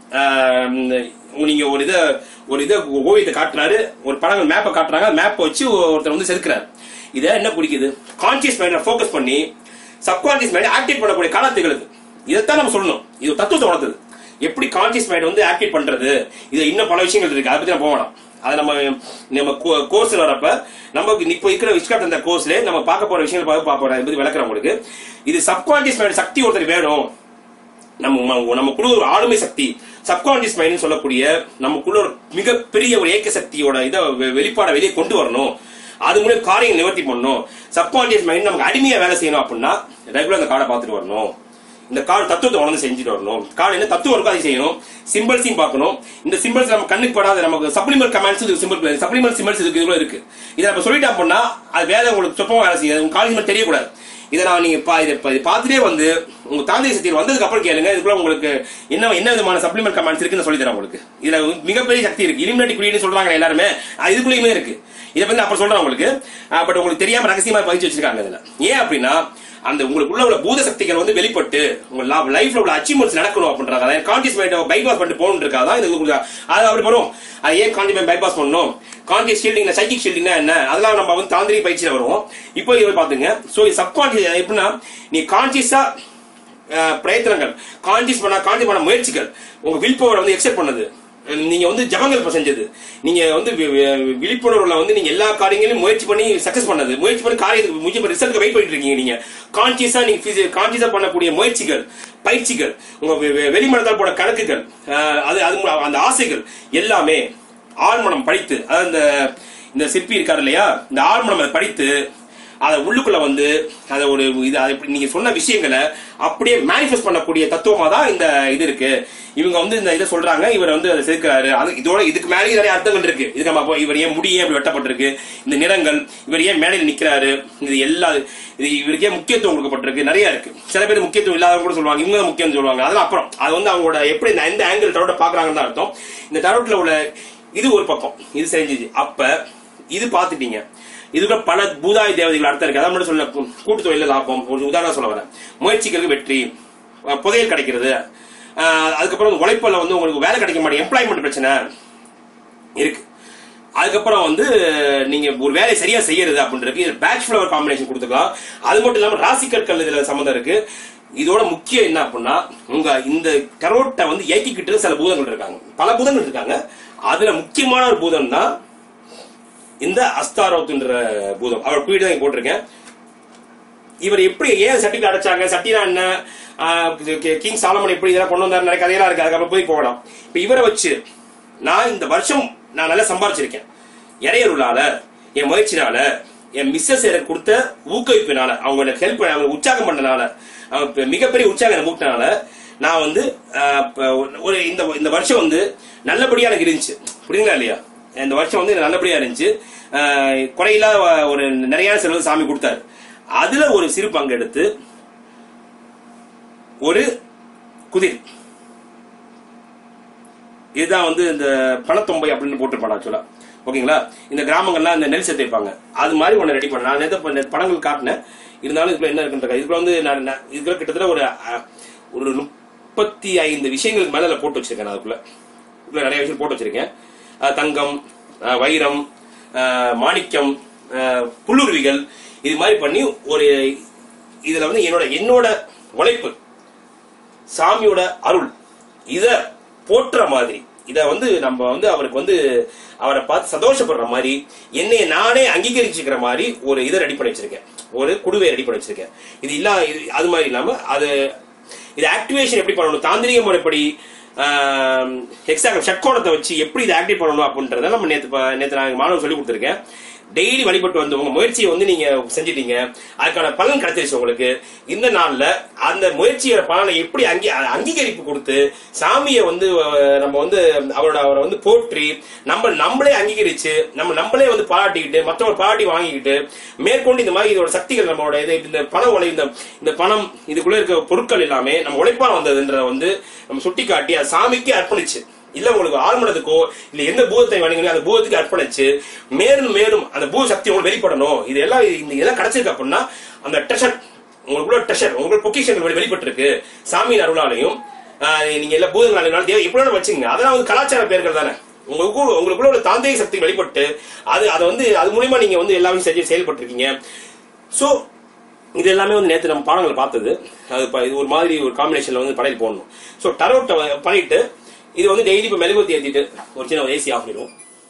நீங்க ஒரு இதை ஒரு இதை ஓவியத்தை காட்டுறாரு ஒரு படங்கள் மேப்பை காட்டுறாங்க மேப்பை வச்சு ஒருத்தர் வந்து செதுக்குறாரு இதை என்ன குறிக்குது கான்சியஸ் மைண்ட்ல ஃபோக்கஸ் பண்ணி சப்கான்சியஸ் மைண்ட் ஆக்டிவேட் பண்ணக்கூடிய காலத்துகளுக்கு இதைத்தான் நம்ம சொல்லணும் இது ஒரு தத்துவத்தை உணர்த்துது எப்படி கான்சியஸ் மைண்ட் வந்து ஆக்டிவேட் பண்றது இது இன்னும் பல விஷயங்கள் இருக்கு அதை பத்தி நம்ம போக வேணாம் அதை நம்ம நம்ம கோர்ஸ் வரப்ப நமக்கு இப்போ இருக்கிற விஸ்காட் அந்த கோர்ஸ்ல நம்ம பார்க்க போற விஷயங்கள் பார்க்க பார்க்க போறோம் என்பது விளக்குறேன் உங்களுக்கு இது சப்கான்சியஸ் மைண்ட் சக்தி ஒருத்தர் வேணும் நம்ம நமக்குள்ள ஒரு ஆளுமை சக்தி சப்கான்சியஸ் மைண்ட் சொல்லக்கூடிய நமக்குள்ள ஒரு மிகப்பெரிய ஒரு ஏக்க சக்தியோட இதை வெ- வெளிப்பாட வெளியே கொண்டு வரணும் அது மூலம் காரியம் நிவர்த்தி பண்ணணும் சப்கான்சியஸ் மைண்ட் நமக்கு அடிமையா வேலை செய்யணும் அப்படின்னா ரெகுலர் அந்த கார்டை பார்த்துட்டு வரணும் இந்த கார்டு தத்துவத்தை உணர்ந்து செஞ்சுட்டு வரணும் கார்டு என்ன தத்துவம் இருக்கோ அதை செய்யணும் சிம்பிள்ஸையும் பார்க்கணும் இந்த சிம்பிள்ஸ் நம்ம கண்ணுக்கு படாத நமக்கு supplement comments symbol supplement symbols இருக்கு இதுல இருக்கு இதை நம்ம சொல்லிட்டோம் அப்படின்னா அது வேலை உங்களுக்கு சொப்பமா வேலை செய்யாது உங்க காலேஜ் தெரியக்கூடாது இதை நான் நீங்க பா- இதை பா- இதை பார்த்துட்டே வந்து உங்க தாந்திர சக்தியில் வந்ததுக்கு அப்புறம் கேளுங்க இதுக்குள்ள உங்களுக்கு என்ன என்ன விதமான சப்ளிமெண்ட் கமெண்ட்ஸ் இருக்குன்னு சொல்லி தரேன் உங்களுக்கு இதுல மிகப்பெரிய சக்தி இருக்கு இலிமினேட்டி குறியீடு சொல்றாங்க எல்லாருமே அது இதுக்குள்ளயுமே இருக்கு இதை பத்தி நான் அப்புறம் சொல்றேன் உங்களுக்கு பட் உங்களுக்கு தெரியாம ரகசியமா பதிச்சு வச்சிருக்காங்க இதுல ஏன் அப்படின்னா அந்த உங்களுக்குள்ள உள்ள பூத சக்திகள் வந்து வெளிப்பட்டு உங்க லைஃப்ல உள்ள அச்சீவ்மெண்ட்ஸ் நடக்கணும் அப்படின்றாங்க அதாவது கான்சியஸ் மைண்ட் பைபாஸ் பண்ணிட்டு போகணும் இருக்காதான் இது உங்களுக்கு அது அப்படி வரும் அது ஏன் கான்சியஸ் மைண்ட் பைபாஸ் பண்ணணும் கான்சியஸ் ஷீல்டிங் சைக்கிக் ஷீல்டிங்னா என்ன அதெல்லாம் நம்ம வந்து தாந்திரிக பயிற்சியில வருவோம் இப்போ இதை பாத்துங்க சோ சப்கான்சியஸ் எப்படின்னா நீ கான்சியஸா பிரயத்தனங்கள் கான்சியஸ் பண்ண கான்சியஸ் பண்ண முயற்சிகள் உங்க வில் பவர் வந்து எக்ஸெப்ட் பண்ணது நீங்க வந்து ஜபங்கள் இப்ப செஞ்சது நீங்க வந்து வி- வி- விழிப்புணர்வுல வந்து நீங்க எல்லா காரியங்களையும் முயற்சி பண்ணி சக்சஸ் பண்ணது முயற்சி பண்ணி காரியத்துக்கு முயற்சி பண்ணி ரிசல்ட் வெயிட் பண்ணிட்டு இருக்கீங்க நீங்க கான்சியஸா நீங்க கான்சியஸா பண்ணக்கூடிய முயற்சிகள் பயிற்சிகள் உங்க வெ- வெ- வெளிமனத்தால் போட கணக்குகள் அஹ், அது அது மூலம் அந்த ஆசைகள் எல்லாமே ஆழ்மனம் படித்து அதாவது இந்த இந்த சிற்பி இருக்காரு இல்லையா இந்த ஆழ்மனம் அதை படித்து அதை உள்ளுக்குள்ள வந்து அதை ஒரு இது அதை இப்படி நீங்க சொன்ன விஷயங்களை அப்படியே மேனிஃபெஸ்ட் பண்ணக்கூடிய தத்துவமா தான் இந்த இது இருக்கு இவங்க வந்து இந்த இதை சொல்றாங்க இவர் வந்து அதை சேர்க்கிறாரு அது இதோட இதுக்கு மேலேயும் நிறைய அர்த்தங்கள் இருக்கு இதுக்கு நம்ம அப்போ இவர் ஏன் முடி ஏன் இப்படி வெட்டப்பட்டிருக்கு இந்த நிறங்கள் இவர் ஏன் மேடையில் நிக்கிறாரு இது எல்லா இது இவருக்கே முக்கியத்துவம் கொடுக்கப்பட்டிருக்கு நிறைய இருக்கு சில பேர் முக்கியத்துவம் இல்லாதவங்க கூட சொல்லுவாங்க இவங்க தான் முக்கியம் சொல்லுவாங்க அதெல்லாம் அப்புறம் அது வந்து அவங்களோட எப்படி இந்த எந்த ஆங்கிள் டரோட பாக்குறாங்கன்னு தான் அர்த்தம் இந்த டரோட்ல உள்ள இது ஒரு பக்கம் இது செஞ்சுச்சு அப்ப இது பாத்துட்டீங்க இதுக்குள்ள பல பூதாய தேவதைகள் அர்த்தம் இருக்கு அதான் மட்டும் சொல்ல கூட்டு தொழில லாபம் ஒரு உதாரணம் சொல்ல வரேன் முயற்சிகளுக்கு வெற்றி அஹ் புதையல் கிடைக்கிறது அஹ் அதுக்கப்புறம் உழைப்புல வந்து உங்களுக்கு வேலை கிடைக்க மாட்டேங்குது எம்ப்ளாய்மெண்ட் பிரச்சனை இருக்கு அதுக்கப்புறம் வந்து நீங்க ஒரு வேலையை சரியா செய்யறது அப்படின்றது பேட்ச் ஃபிளவர் காம்பினேஷன் கொடுத்துக்கலாம் அது மட்டும் இல்லாம ராசிக்கற்கள் இதுல சம்மந்தம் இருக்கு இதோட முக்கியம் என்ன அப்படின்னா உங்க இந்த கரோட்டை வந்து இயக்கிக்கிட்டு சில பூதங்கள் இருக்காங்க பல பூதங்கள் இருக்காங்க அதுல முக்கியமான ஒரு பூதம் தான் இந்த அஸ்தாரோத்துன்ற பூதம் அவர் குறியீடு தான் இங்க போட்டிருக்கேன் இவர் எப்படி ஏன் சட்டிக்கு அடைச்சாங்க சட்டினா என்ன ஆஹ் கி- கிங் சாலமன் எப்படி இதெல்லாம் கொண்டு வந்தாரு நிறைய கதையெல்லாம் இருக்கு அதுக்கப்புறம் போய் போகலாம் இப்ப இவரை வச்சு நான் இந்த வருஷம் நான் நல்லா சம்பாரிச்சிருக்கேன் இறையருளால என் முயற்சினால என் மிஸ்ஸஸ் எனக்கு கொடுத்த ஊக்குவிப்பினால அவங்க எனக்கு ஹெல்ப் அவங்க உற்சாகம் பண்ணனால அவங்க இப்ப மிகப்பெரிய உற்சாகம் எனக்கு ஊட்டினால நான் வந்து ஆஹ், இப்ப ஒரு இந்த இந்த வருஷம் வந்து நல்லபடியா எனக்கு இருந்துச்சு புரியுங்களா இல்லையா இந்த வருஷம் வந்து எனக்கு நல்லபடியா இருந்துச்சு ஆஹ், குறையில்லாத ஒரு நிறைய செலவு சாமி கொடுத்தாரு அதுல ஒரு சிறு பங்கு எடுத்து ஒரு குதிர் இதுதான் வந்து இந்த பணத்தொம்பை அப்படின்னு போட்டிருப்பாங்க ஆக்சுவலா ஓகேங்களா இந்த கிராமங்கள்லாம் இந்த நெல் சேர்த்து வைப்பாங்க அது மாதிரி ஒன்று ரெடி பண்ண நான் நேத்து இப்ப நேத்து படங்கள் காட்டினேன் இருந்தாலும் இதுக்குள்ள என்ன இருக்குன்ற இதுக்குள்ள வந்து நான் நான் இதுக்குள்ள கிட்டத்தட்ட ஒரு அஹ், ஒரு முப்பத்தி ஐந்து விஷயங்களுக்கு மேல அதுல போட்டு வச்சிருக்கேன் நான் அதுக்குள்ள இதுக்குள்ள நிறைய விஷயம் போட்டு வச்சிருக்கேன் அஹ், தங்கம் அஹ், வைரம் அஹ், மாணிக்கம் அஹ், புல்லுருவிகள் இது மாதிரி பண்ணி ஒரு இதுல வந்து என்னோட என்னோட உழைப்பு சாமியோட அருள் இத போற்ற மாதிரி இத வந்து நம்ம வந்து அவருக்கு வந்து அவரை பார்த்து சந்தோஷப்படுற மாதிரி என்னைய நானே அங்கீகரிச்சுக்கிற மாதிரி ஒரு இதை ரெடி பண்ணி வச்சிருக்கேன் ஒரு குடுவையை ரெடி பண்ணி வச்சிருக்கேன் இது இல்ல இது அது மாதிரி இல்லாம அது இது ஆக்டிவேஷன் எப்படி பண்ணணும் தாந்திரிக முறைப்படி எக்ஸாக்ட் ஷட்கோணத்தை வச்சு எப்படி இதை ஆக்டிவ் பண்ணணும் அப்படின்றத நம்ம நேத்து ப- நேத்து நான் மாணவர் சொல்லி கொடுத்துருக்கேன் டெய்லி வழிபட்டு வந்து உங்க முயற்சியை வந்து நீங்க செஞ்சிட்டீங்க அதுக்கான பலன் கிடைச்சிருச்சு உங்களுக்கு இந்த நாள்ல அந்த முயற்சியோட பலனை எப்படி அங்கீ அங்கீகரிப்பு கொடுத்து சாமியை வந்து அஹ், நம்ம வந்து அவரோட அவரை வந்து போற்றி நம்ம நம்மளே அங்கீகரிச்சு நம்ம நம்மளே வந்து பாராட்டிக்கிட்டு மற்றவங்க பாராட்டி வாங்கிக்கிட்டு மேற்கொண்டு இந்த மாதிரி இதோட சக்திகள் நம்மளோட இது இந்த பண உழை இந்த இந்த பணம் இதுக்குள்ள இருக்க பொருட்கள் எல்லாமே நம்ம உழைப்பால் வந்ததுன்றத வந்து நம்ம சுட்டி காட்டி அது சாமிக்கு அர்ப்பணிச்சு இல்ல உங்களுக்கு ஆழ்மனதுக்கோ இல்ல எந்த பூதத்தை வணங்குங்க அந்த பூதத்துக்கு அர்ப்பணிச்சு மேலும் மேலும் அந்த பூத சக்தி உங்களுக்கு வெளிப்படணும் இது எல்லாம் இந்த இதெல்லாம் கிடைச்சிருக்கு அப்படின்னா அந்த ட்ரெஷர் உங்களுக்குள்ள ட்ரெஷர் உங்களுக்கு பொக்கிஷங்கள் வெளி- வெளிப்பட்டு இருக்கு சாமியின் அருளாலையும் ஆஹ், நீங்க எல்லா பூதங்களாலும் தேவை எப்படி வேணா வச்சுங்க அதெல்லாம் வந்து கலாச்சார பேர்கள் தானே உங்களுக்கு உங்களுக்குள்ள ஒரு தாந்திரிக சக்தி வெளிப்பட்டு அது அதை வந்து அது மூலியமா நீங்க வந்து எல்லாமே செஞ்சு செயல்பட்டு இருக்கீங்க சோ இது எல்லாமே வந்து நேற்று நம்ம பாடங்களை பார்த்தது அது ப- இது ஒரு மாதிரி ஒரு காம்பினேஷன்ல வந்து படையல் போடணும் ஸோ டரோட்டை பண்ணிட்டு இது வந்து டெய்லி இப்போ மெழுகுவத்தி ஏற்றிட்டு ஒரு சின்ன ஏசி ஆஃப் பண்ணிடுவோம்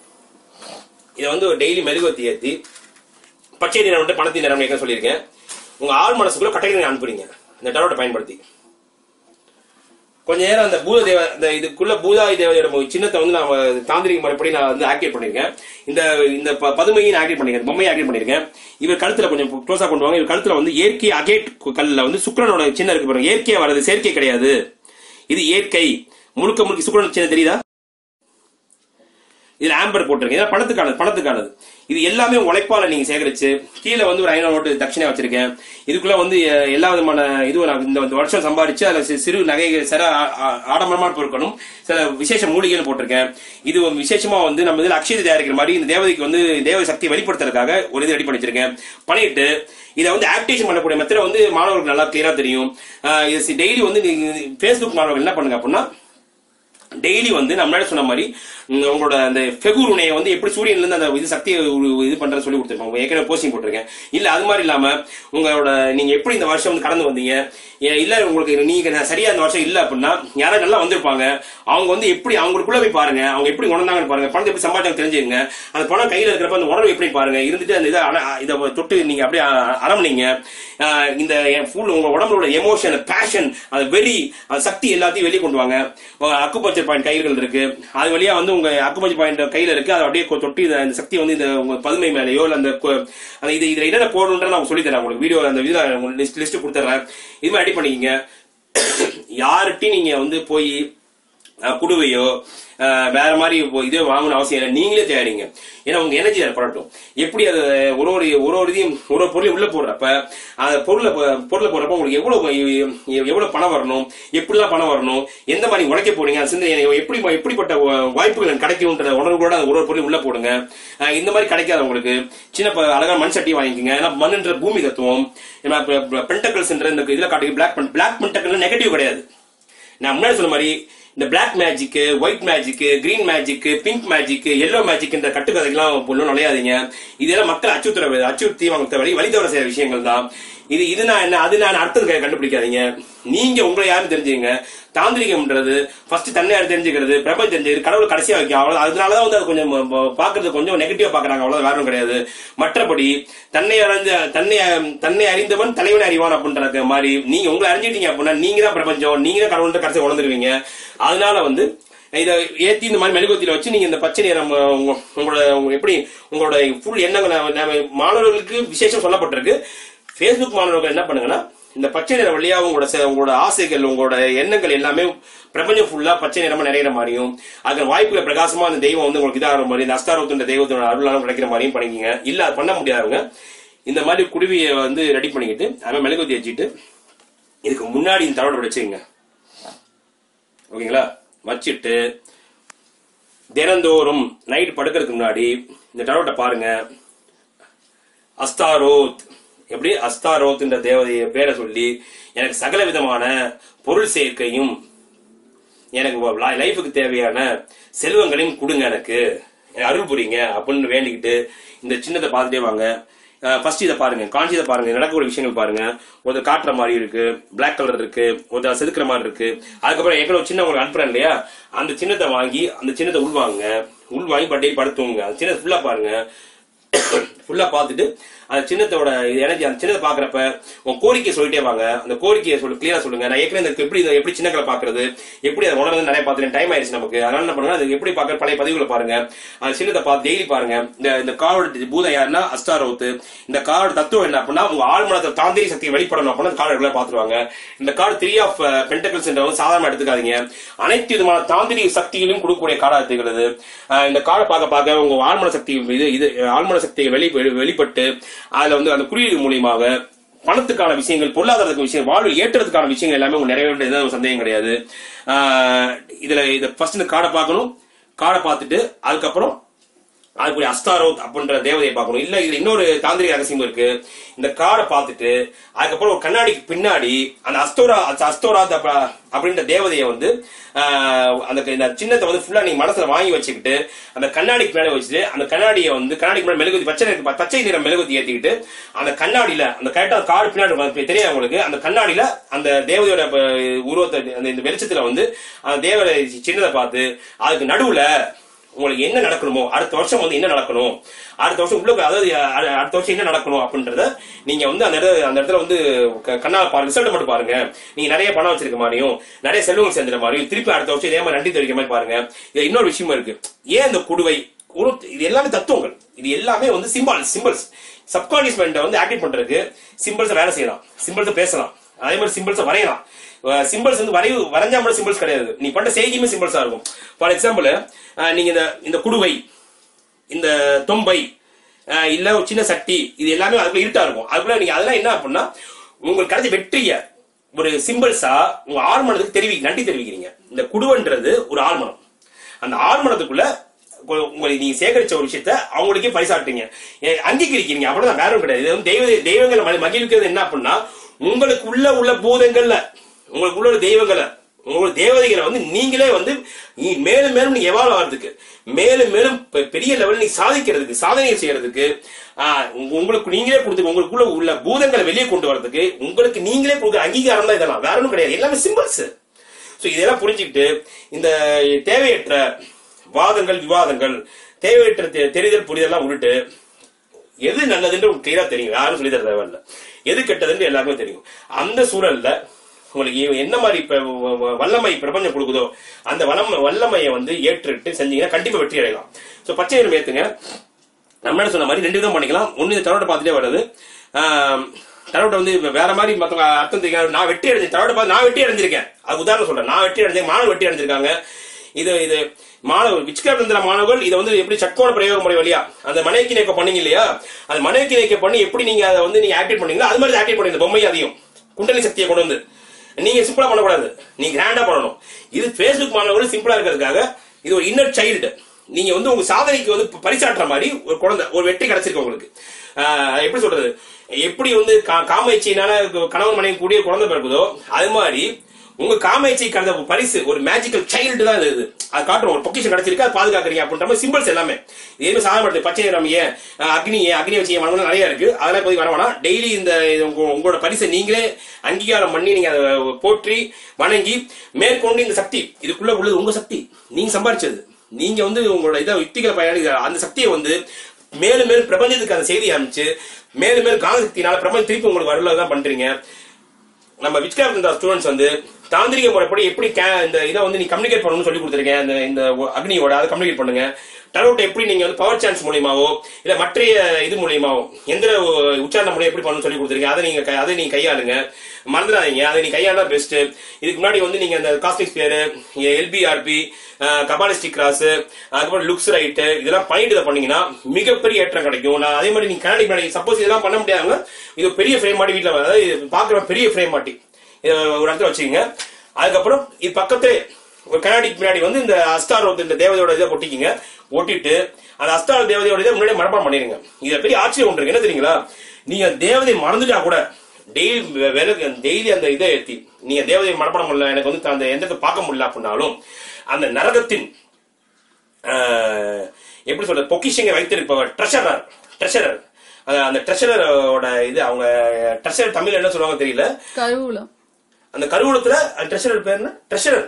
இதை வந்து ஒரு டெய்லி மெழுகுவத்தி ஏற்றி பச்சை நிறம் வந்து பணத்தின் நிறம் ஏற்கனவே சொல்லியிருக்கேன் உங்க ஆள் மனசுக்குள்ள கட்டைகளை அனுப்புறீங்க இந்த டரோட்டை பயன்படுத்தி கொஞ்ச நேரம் அந்த பூத தேவ இந்த இதுக்குள்ள பூதாதி தேவதையோட மு- சின்னத்தை வந்து நான் தாந்திரிக முறைப்படி நான் வந்து ஆக்டிவேட் பண்ணிருக்கேன் இந்த இந்த ப- பதுமையும் ஆக்டிவேட் பண்ணிருக்கேன் பொம்மையை ஆக்டிவேட் பண்ணிருக்கேன் இவர் கழுத்துல கொஞ்சம் க்ளோஸா கொண்டு வாங்க இவர் கழுத்துல வந்து இயற்கை அகேட் கல்ல வந்து சுக்கிரனோட சின்ன இருக்கு பாருங்க இயற்கையா வர்றது செயற்கை கிடையாது இது இயற்கை முழுக்க முழுக்க சுக்கிரன் சின்ன தெரியுதா இதுல ஆம்பர் போட்டிருக்கேன் இதெல்லாம் பணத்துக்கானது பணத்துக்கானது இது எல்லாமே உழைப்பால நீங்க சேகரிச்சு கீழே வந்து ஒரு ஐநூறு நோட்டு தட்சிணை வச்சிருக்கேன் இதுக்குள்ள வந்து அஹ், எல்லா விதமான இதுவும் நான் இந்த இந்த வருஷம் சம்பாரிச்சு அதுல சி- சிறு நகை சில ஆ- ஆ- ஆடம்பரமான பொருட்களும் சில விசேஷ மூலிகைகள் போட்டிருக்கேன் இது ஒரு விசேஷமா வந்து நம்ம இதுல அக்ஷயத்தை தயாரிக்கிற மாதிரி இந்த தேவதைக்கு வந்து தேவ சக்தி வெளிப்படுத்துறதுக்காக ஒரு இது ரெடி பண்ணி வச்சிருக்கேன் பண்ணிட்டு இதை வந்து ஆக்டிவேஷன் பண்ணக்கூடிய மெத்தட வந்து மாணவர்களுக்கு நல்லா கிளியரா தெரியும் அஹ், இது டெய்லி வந்து நீங்க ஃபேஸ்புக் மாணவர்கள் என்ன பண்ணுங்க அப்படின்னா டெய்லி வந்து நம்ம முன்னாடி சொன்ன மாதிரி ம், உங்களோட அந்த ஃபெகுருனையை வந்து எப்படி சூரியன்ல இருந்து அந்த இது சக்தியை ஒரு- இது பண்றது சொல்லி கொடுத்துருப்பாங்க உங்க ஏற்கனவே போஸ்டிங் போட்டிருக்கேன் இல்ல அது மாதிரி இல்லாம உங்களோட நீங்க எப்படி இந்த வருஷம் வந்து கடந்து வந்தீங்க ஏன் இல்ல உங்களுக்கு நீங்க நான் சரியா இந்த வருஷம் இல்ல அப்படின்னா யாராவது நல்லா வந்திருப்பாங்க அவங்க வந்து எப்படி அவங்களுக்குள்ள போய் பாருங்க அவங்க எப்படி உணர்ந்தாங்கன்னு பாருங்க பணத்தை எப்படி சம்பாதிச்சாங்க தெரிஞ்சுங்க அந்த பணம் கையில இருக்கிறப்ப அந்த உணர்வு எப்படி பாருங்க இருந்துட்டு அந்த இதை அல- இதை தொட்டு நீங்க அப்படியே அ- அரவணைங்க ஆஹ் இந்த ஃபுல் உங்க உடம்போட எமோஷன் பேஷன் அந்த வெறி அந்த சக்தி எல்லாத்தையும் வெளியே கொண்டு வாங்க அக்குபஞ்சர் பாயிண்ட் கைகள் இருக்கு அது வழியா வந்து உங்க அக்குபஞ்சர் பாயிண்ட் கையில இருக்கு அதை அப்படியே கொ- தொட்டு இதை- இந்த சக்தி வந்து இந்த உங்க பதுமை மேலேயோ இல்ல அந்த கொ- அந்த இது இதுல என்னென்ன போடணுன்ற நான் சொல்லி தரேன் உங்களுக்கு வீடியோ அந்த இதுல உங்களுக்கு லிஸ்ட் லிஸ்ட் கொடுத்துறேன் இது மாதிரி ரெடி பண்ணிக்கங்க யார்கிட்டயும் நீங்க வந்து போய் அஹ், குடுவையோ அஹ், வேற மாதிரி இப்போ இதே வாங்கணும் அவசியம் இல்லை நீங்களே தயாரிங்க ஏன்னா உங்க எனர்ஜி ஏற்படட்டும் எப்படி அது ஒரு ஒரு ஒரு ஒரு இதையும் ஒரு ஒரு பொருளையும் உள்ள போடுறப்ப அந்த பொருளை போ- பொருளை போடுறப்ப உங்களுக்கு எவ்வளவு எ- எவ்வளவு பணம் வரணும் எப்படிலாம் பணம் வரணும் எந்த மாதிரி உழைக்க போறீங்க அந்த சிந்தனை எப்படி எப்படிப்பட்ட வா- வாய்ப்புகள் எனக்கு கிடைக்கும்ன்ற உணர்வோட அந்த ஒரு ஒரு பொருளையும் உள்ள போடுங்க அஹ், இந்த மாதிரி கிடைக்காது உங்களுக்கு சின்ன ப- அழகான மண் சட்டி வாங்கிக்கோங்க ஏன்னா மண்ணுன்ற பூமி தத்துவம் பென்டக்கல்ஸ் இந்த இதுல காட்டுக்கு பிளாக் பிளாக் பென்டக்கல் நெகட்டிவ் கிடையாது நான் முன்னாடி சொன்ன மாதிரி இந்த black magic white magic green magic pink magic yellow magic என்ற கட்டுக்கதைக்கெல்லாம் ஒன்றும் நுழையாதீங்க இதெல்லாம் மக்கள் அச்சுறுத்துற அச்சுறுத்தி அவங்க வழி வழி தவற செய்யற விஷயங்கள் தான் இது இது நான் என்ன அது நான் அர்த்தம் க- கண்டுபிடிக்காதீங்க நீங்க உங்களை யாரும் தெரிஞ்சுங்க தாந்திரிகம்ன்றது ஃபர்ஸ்ட் தன்னை யாரும் தெரிஞ்சுக்கிறது பிரபஞ்சம் தெரிஞ்சுக்கிறது கடவுள் கடைசியா வைக்கும் அவ்வளவு அதனாலதான் வந்து அது கொஞ்சம் ப- ப- பாக்குறது கொஞ்சம் நெகட்டிவா பாக்குறாங்க அவ்வளவு வேற ஒண்ணும் கிடையாது மற்றபடி தன்னை அறிந்த தன்னை தன்னை அறிந்தவன் தலைவனை அறிவான் அப்படின்ற மாதிரி நீங்க உங்களை அறிஞ்சிட்டீங்க அப்படின்னா நீங்க தான் பிரபஞ்சம் நீங்க தான் கடவுள் கடைசி உணர்ந்துருவீங்க அதனால வந்து இதை ஏத்தி இந்த மாதிரி மெழுகுவத்தில வச்சு நீங்க இந்த பச்சை நிறம் அஹ், உங்க- உங்களோட உங்க எப்படி உங்களோட ஃபுல் எண்ணங்களை நம்ம மாணவர்களுக்கு விசேஷம் சொல்லப்பட்டிருக்கு ஃபேஸ்புக் மாணவர்கள் என்ன பண்ணுங்கன்னா இந்த பச்சை நிற வழியா உங்களோட செ- உங்களோட ஆசைகள் உங்களோட எண்ணங்கள் எல்லாமே பிரபஞ்சம் ஃபுல்லா பச்சை நிறமா நிறையிற மாதிரியும் அதுக்கு வாய்ப்புகள் பிரகாசமா அந்த தெய்வம் வந்து உங்களுக்கு இதாகிற மாதிரி இந்த அஸ்தாரோத்துன்ற தெய்வத்தோட அருளாலும் கிடைக்கிற மாதிரியும் பண்ணிக்கிங்க இல்ல அது பண்ண முடியாதவங்க இந்த மாதிரி குடுவியை வந்து ரெடி பண்ணிக்கிட்டு அவன் மெழுகுவத்தி வச்சுட்டு இதுக்கு முன்னாடி இந்த தடவை வச்சுங்க ஓகேங்களா வச்சுட்டு தினந்தோறும் நைட் படுக்கிறதுக்கு முன்னாடி இந்த டரோட்டை பாருங்க அஸ்தாரோத் எப்படி அஸ்தாரோத்ன்ற தேவதைய பேரை சொல்லி எனக்கு சகல விதமான பொருள் சேர்க்கையும் எனக்கு லைஃபுக்கு தேவையான செல்வங்களையும் கொடுங்க எனக்கு எனக்கு அருள் புரியுங்க அப்படின்னு வேண்டிக்கிட்டு இந்த சின்னத்தை பார்த்துட்டே வாங்க ஃபர்ஸ்ட் இதை பாருங்க காஞ்சி இதை பாருங்க நடக்கக்கூடிய விஷயங்கள் பாருங்க ஒரு காட்டுற மாதிரி இருக்கு பிளாக் கலர் இருக்கு ஒரு செதுக்குற மாதிரி இருக்கு அதுக்கப்புறம் ஏற்கனவே ஒரு சின்ன உங்களுக்கு அனுப்புறேன் இல்லையா அந்த சின்னத்தை வாங்கி அந்த சின்னத்தை உள்வாங்க உள்வாங்கி பட்டே படுத்துவங்க அந்த சின்னத்தை ஃபுல்லா பாருங்க ஃபுல்லா பார்த்துட்டு அந்த சின்னத்தோட எனர்ஜி அந்த சின்னத்தை பாக்குறப்ப உங்க கோரிக்கை சொல்லிட்டே வாங்க அந்த கோரிக்கையை சொல்லு கிளியரா சொல்லுங்க நான் ஏற்கனவே இந்த எப்படி இதை எப்படி சின்னங்களை பாக்குறது எப்படி அதை உணர்ந்து நிறைய பார்த்துட்டு டைம் ஆயிடுச்சு நமக்கு அதனால என்ன பண்ணுங்க அது எப்படி பாக்குற பழைய பதிவுகளை பாருங்க அந்த சின்னத்தை பார்த்து டெய்லி பாருங்க இந்த இந்த காரோட பூதம் யாருன்னா அஸ்தாரோத்து இந்த காரோட தத்துவம் என்ன அப்படின்னா உங்க ஆழ்மனத்தை தாந்திரி சக்தி வெளிப்படணும் அப்படின்னா அந்த கார்டு ரெகுலர் பாத்துருவாங்க இந்த கார்டு த்ரீ ஆஃப் பென்டபிள்ஸ் வந்து சாதாரணமா எடுத்துக்காதீங்க அனைத்து விதமான தாந்திரிக சக்திகளையும் கொடுக்கக்கூடிய கார்டா எடுத்துக்கிறது அஹ் இந்த கார்டை பார்க்க பார்க்க உங்க ஆழ்மன சக்தி இது இது ஆழ்மன சக்திகள் வெளி வெளி- வெளிப்பட்டு அதுல வந்து அந்த குறியீடு மூலியமாக பணத்துக்கான விஷயங்கள் பொருளாதாரத்துக்கு விஷயம் வாழ்வில் ஏற்றுறதுக்கான விஷயங்கள் எல்லாமே உங்களுக்கு நிறைவேற்ற எதுவும் சந்தேகம் கிடையாது ஆஹ் இதுல இத ஃபர்ஸ்ட் இந்த கார்டை பார்க்கணும் கார்டை பார்த்துட்டு அதுக்கப்புறம் அதுக்குரிய அஸ்தாரோத் அப்படின்ற தேவதையை பார்க்கணும் இல்ல இதுல இன்னொரு தாந்திரிக ரகசியம் இருக்கு இந்த காரை பார்த்துட்டு அதுக்கப்புறம் ஒரு கண்ணாடிக்கு பின்னாடி அந்த அஸ்தோரா அஸ்தோராத் அப்ப- அப்படின்ற தேவதையை வந்து ஆஹ், அந்த இந்த சின்னத்தை வந்து ஃபுல்லா நீங்க மனசுல வாங்கி வச்சுக்கிட்டு அந்த கண்ணாடிக்கு மேல வச்சுட்டு அந்த கண்ணாடியை வந்து கண்ணாடிக்கு மேல மெழுகுதி பச்சை நிற- பச்சை நிற மெழுகுதி ஏத்திக்கிட்டு அந்த கண்ணாடியில அந்த கரெக்டா காடு பின்னாடி வந்து தெரியும் உங்களுக்கு அந்த கண்ணாடியில அந்த தேவதையோட ப- உருவத்தை அந்த இந்த வெளிச்சத்துல வந்து அந்த தேவதை சின்னதை பார்த்து அதுக்கு நடுவுல உங்களுக்கு என்ன நடக்கணுமோ அடுத்த வருஷம் வந்து என்ன நடக்கணும் அடுத்த வருஷம் உள்ள அதாவது அ- அடுத்த வருஷம் என்ன நடக்கணும் அப்படின்றத நீங்க வந்து அந்த இடத்துல அந்த இடத்துல வந்து க- கண்ணால பாருங்க ரிசல்ட் மட்டும் பாருங்க நீங்க நிறைய பணம் வச்சிருக்க மாதிரியும் நிறைய செல்வங்கள் சேர்ந்துற மாதிரியும் திருப்பி அடுத்த வருஷம் இதே மாதிரி நன்றி தெரிவிக்க மாதிரி பாருங்க இது இன்னொரு விஷயம் இருக்கு ஏன் இந்த குடுவை ஒரு இது எல்லாமே தத்துவங்கள் இது எல்லாமே வந்து சிம்பால் சிம்பிள்ஸ் சப்கான்சியஸ் மைண்டை வந்து ஆக்டிவ் பண்றதுக்கு சிம்பிள்ஸ் வேலை செய்யலாம் சிம்பிள்ஸ் பேசலாம் அதே மாதிரி சிம்பிள்ஸ் வரையலாம் சிம்பிள்ஸ் வந்து வரைவு வரைஞ்சா மட்டும் சிம்பிள்ஸ் கிடையாது நீ பண்ற செய்தியுமே சிம்பிள்ஸா இருக்கும் ஃபார் எக்ஸாம்பிள் நீங்க இந்த இந்த குடுவை இந்த தொம்பை அஹ், இல்ல ஒரு சின்ன சட்டி இது எல்லாமே அதுக்குள்ள இருட்டா இருக்கும் அதுக்குள்ள நீங்க அதெல்லாம் என்ன அப்படின்னா உங்களுக்கு கிடைச்ச வெற்றிய ஒரு சிம்பிள்ஸா உங்க ஆழ்மனத்துக்கு தெரிவி நன்றி தெரிவிக்கிறீங்க இந்த குடுவன்றது ஒரு ஆழ்மனம் அந்த ஆழ்மனத்துக்குள்ள உங்க- உங்களை நீங்க சேகரிச்ச ஒரு விஷயத்த அவங்களுக்கே பரிசாட்டுறீங்க ஏ, அங்கீகரிக்கிறீங்க அப்படிதான் வேற ஒண்ணும் கிடையாது இது வந்து தெய்வ தெய்வங்களை மகி- மகிழ்விக்கிறது என்ன அப்படின்னா உங்களுக்கு உள்ள உள்ள பூதங்கள்ல உங்களுக்கு உள்ள தெய்வங்களை உங்களோட தேவதைகளை வந்து நீங்களே வந்து நீ மேலும் மேலும் நீங்க எவால்வ் ஆகிறதுக்கு மேலும் மேலும் பெ- பெரிய லெவல் நீ சாதிக்கிறதுக்கு சாதனை செய்யறதுக்கு ஆஹ், உங்க- உங்களுக்கு நீங்களே கொடுத்து உங்களுக்குள்ள உள்ள பூதங்களை வெளியே கொண்டு வரதுக்கு உங்களுக்கு நீங்களே கொடுக்குற அங்கீகாரம் தான் இதெல்லாம் வேற ஒன்றும் கிடையாது எல்லாமே சிம்பிள்ஸ் சோ இதெல்லாம் புரிஞ்சுக்கிட்டு இந்த தேவையற்ற வாதங்கள் விவாதங்கள் தேவையற்ற தெ- தெரிதல் புரிதல்லாம் விட்டுட்டு எது நல்லதுன்னு உங்களுக்கு கிளியரா தெரியும் யாரும் சொல்லி தர தேவையில்ல எது கெட்டதுன்னு எல்லாருமே தெரியும் அந்த சூழல்ல உங்களுக்கு இவ- என்ன மாதிரி இப்ப வ- வ- வல்லமை பிரபஞ்சம் கொடுக்குதோ அந்த வல்லம் வல்லமையை வந்து ஏற்றுட்டு செஞ்சீங்கன்னா கண்டிப்பா வெற்றி அடையலாம் சோ பச்சை நிறம் ஏத்துங்க நம்ம என்ன சொன்ன மாதிரி ரெண்டு விதம் பண்ணிக்கலாம் ஒன்னு இந்த தரோட்டை பார்த்துட்டே வருது தரோட்டை வந்து இப்ப வேற மாதிரி மத்தவங்க அர்த்தம் தெரியாது நான் வெற்றி அடைஞ்சேன் தரோட்டை பார்த்து நான் வெற்றி அடைஞ்சிருக்கேன் அது உதாரணம் சொல்றேன் நான் வெற்றி அடைஞ்சேன் மாணவர் வெற்றி அடைஞ்சிருக்காங்க இது இது மாணவர் விச்காரந்திர மாணவர்கள் இதை வந்து எப்படி சட்கோண பிரயோக முறை வழியா அந்த மனைக்கு நேக்க பண்ணீங்க இல்லையா அந்த மனைக்கு நேக்க பண்ணி எப்படி நீங்க அதை வந்து நீங்க ஆக்டிவேட் பண்ணீங்களோ அது மாதிரி ஆக்டிவேட் பண்ணி பொம்மை அதையும் குண்டலி சக்தியை கொண்டு வந்து நீங்க சிம்பிளா பண்ணக்கூடாது நீங்க கிராண்டா பண்ணணும் இது ஃபேஸ்புக் மாணவர்கள் சிம்பிளா இருக்கிறதுக்காக இது ஒரு இன்னர் சைல்டு நீங்க வந்து உங்க சாதனைக்கு வந்து பரிசாட்டுற மாதிரி ஒரு குழந்தை ஒரு வெற்றி கிடைச்சிருக்கு உங்களுக்கு ஆஹ் எப்படி சொல்றது எப்படி வந்து கா- காம இச்சையினால கணவன் மனைவி கூடிய குழந்தை பிறக்குதோ அது மாதிரி உங்க காமேச்சி கடந்த பரிசு ஒரு மேஜிக்கல் சைல்டு தான் இது அது காட்டுறோம் ஒரு பொக்கிஷன் கிடைச்சிருக்கு அது பாதுகாக்கிறீங்க அப்படின்ற மாதிரி சிம்பிள்ஸ் எல்லாமே இது எதுவும் சாதாரண பச்சை நிறம் ஏன் அஹ் அக்னி ஏன் அக்னி வச்சு ஏன் வணங்கணும் நிறைய இருக்கு அதெல்லாம் போய் வர வேணாம் டெய்லி இந்த இது உங்க- உங்களோட பரிசை நீங்களே அங்கீகாரம் பண்ணி நீங்க அதை போற்றி வணங்கி மேற்கொண்டு இந்த சக்தி இதுக்குள்ள உள்ளது உங்க சக்தி நீங்க சம்பாரிச்சது நீங்க வந்து உங்களோட இதை யுக்திகளை பயனாளி அந்த சக்தியை வந்து மேலும் மேலும் பிரபஞ்சத்துக்கு அந்த செய்தி அமைச்சு மேலும் மேலும் காந்த சக்தினால பிரபஞ்சம் திருப்பி உங்களுக்கு வரல தான் பண்றீங்க நம்ம விச்கிராஃப்ட் இந்த ஸ்டூடெண்ட்ஸ் வந்து தாந்திரிக முறைப்படி எப்படி ca- இந்த இதை வந்து நீ கம்யூனிகேட் பண்ணணும்னு சொல்லி கொடுத்துருக்கேன் இந்த இந்த ஒ- அக்னியோட அதை கம்யூனிகேட் பண்ணுங்க டரோட் எப்படி நீங்க வந்து பவர் சான்ஸ் மூலியமாவோ இல்ல மற்ற இது மூலியமாவோ எந்திர ஒ- உச்சாரண முறை எப்படி பண்ணணும்னு சொல்லி கொடுத்துருக்கீங்க அதை நீங்க க- அதை நீங்க கையாளுங்க மறந்துடாதீங்க அதை நீங்க கையாண்டா பெஸ்ட் இதுக்கு முன்னாடி வந்து நீங்க அந்த caustic sphere LBRP kabbalistic cross அதுக்கப்புறம் லுக்ஸ் ரைட் இதெல்லாம் பண்ணிட்டு இதை பண்ணீங்கன்னா மிகப்பெரிய ஏற்றம் கிடைக்கும் நான் அதே மாதிரி நீங்க கண்ணாடி முன்னாடி சப்போஸ் இதெல்லாம் பண்ண முடியாதுங்க இது பெரிய ஃப்ரேம் மாட்டி வீட்டில் அதாவது இது பார்க்குற பெரிய ஃப்ரேம் மாட்டி இதை ஒரு இடத்துல வச்சுக்கோங்க அதுக்கப்புறம் இது பக்கத்திலே ஒரு கண்ணாடிக்கு பின்னாடி வந்து இந்த அஸ்தார் வந்து இந்த தேவதையோட இதை ஒட்டிக்கிங்க ஒட்டிட்டு அந்த அஸ்தார் தேவதையோட இதை முன்னாடி மனப்பாடம் பண்ணிருங்க இது பெரிய ஆச்சரியம் ஒன்று இருக்கு என்ன தெரியுங்களா நீங்க தேவதை மறந்துட்டா கூட டெய்லி விலகு டெய்லி அந்த இதை ஏத்தி நீங்க தேவதை மனப்பாடம் பண்ணல எனக்கு வந்து அந்த எந்தத்தை பார்க்க முடியல அப்படின்னாலும் அந்த நரகத்தின் ஆஹ், எப்படி சொல்றது பொக்கிஷங்க வைத்திருப்பவர் ட்ரெஷரர் ட்ரெஷரர் அந்த ட்ரெஷரரோட இது அவங்க ட்ரெஷரர் தமிழ் என்ன சொல்லுவாங்க தெரியல கருவூலம் அந்த கருவூலத்துல ட்ரெஷரர் பேர் என்ன ட்ரெஷரர்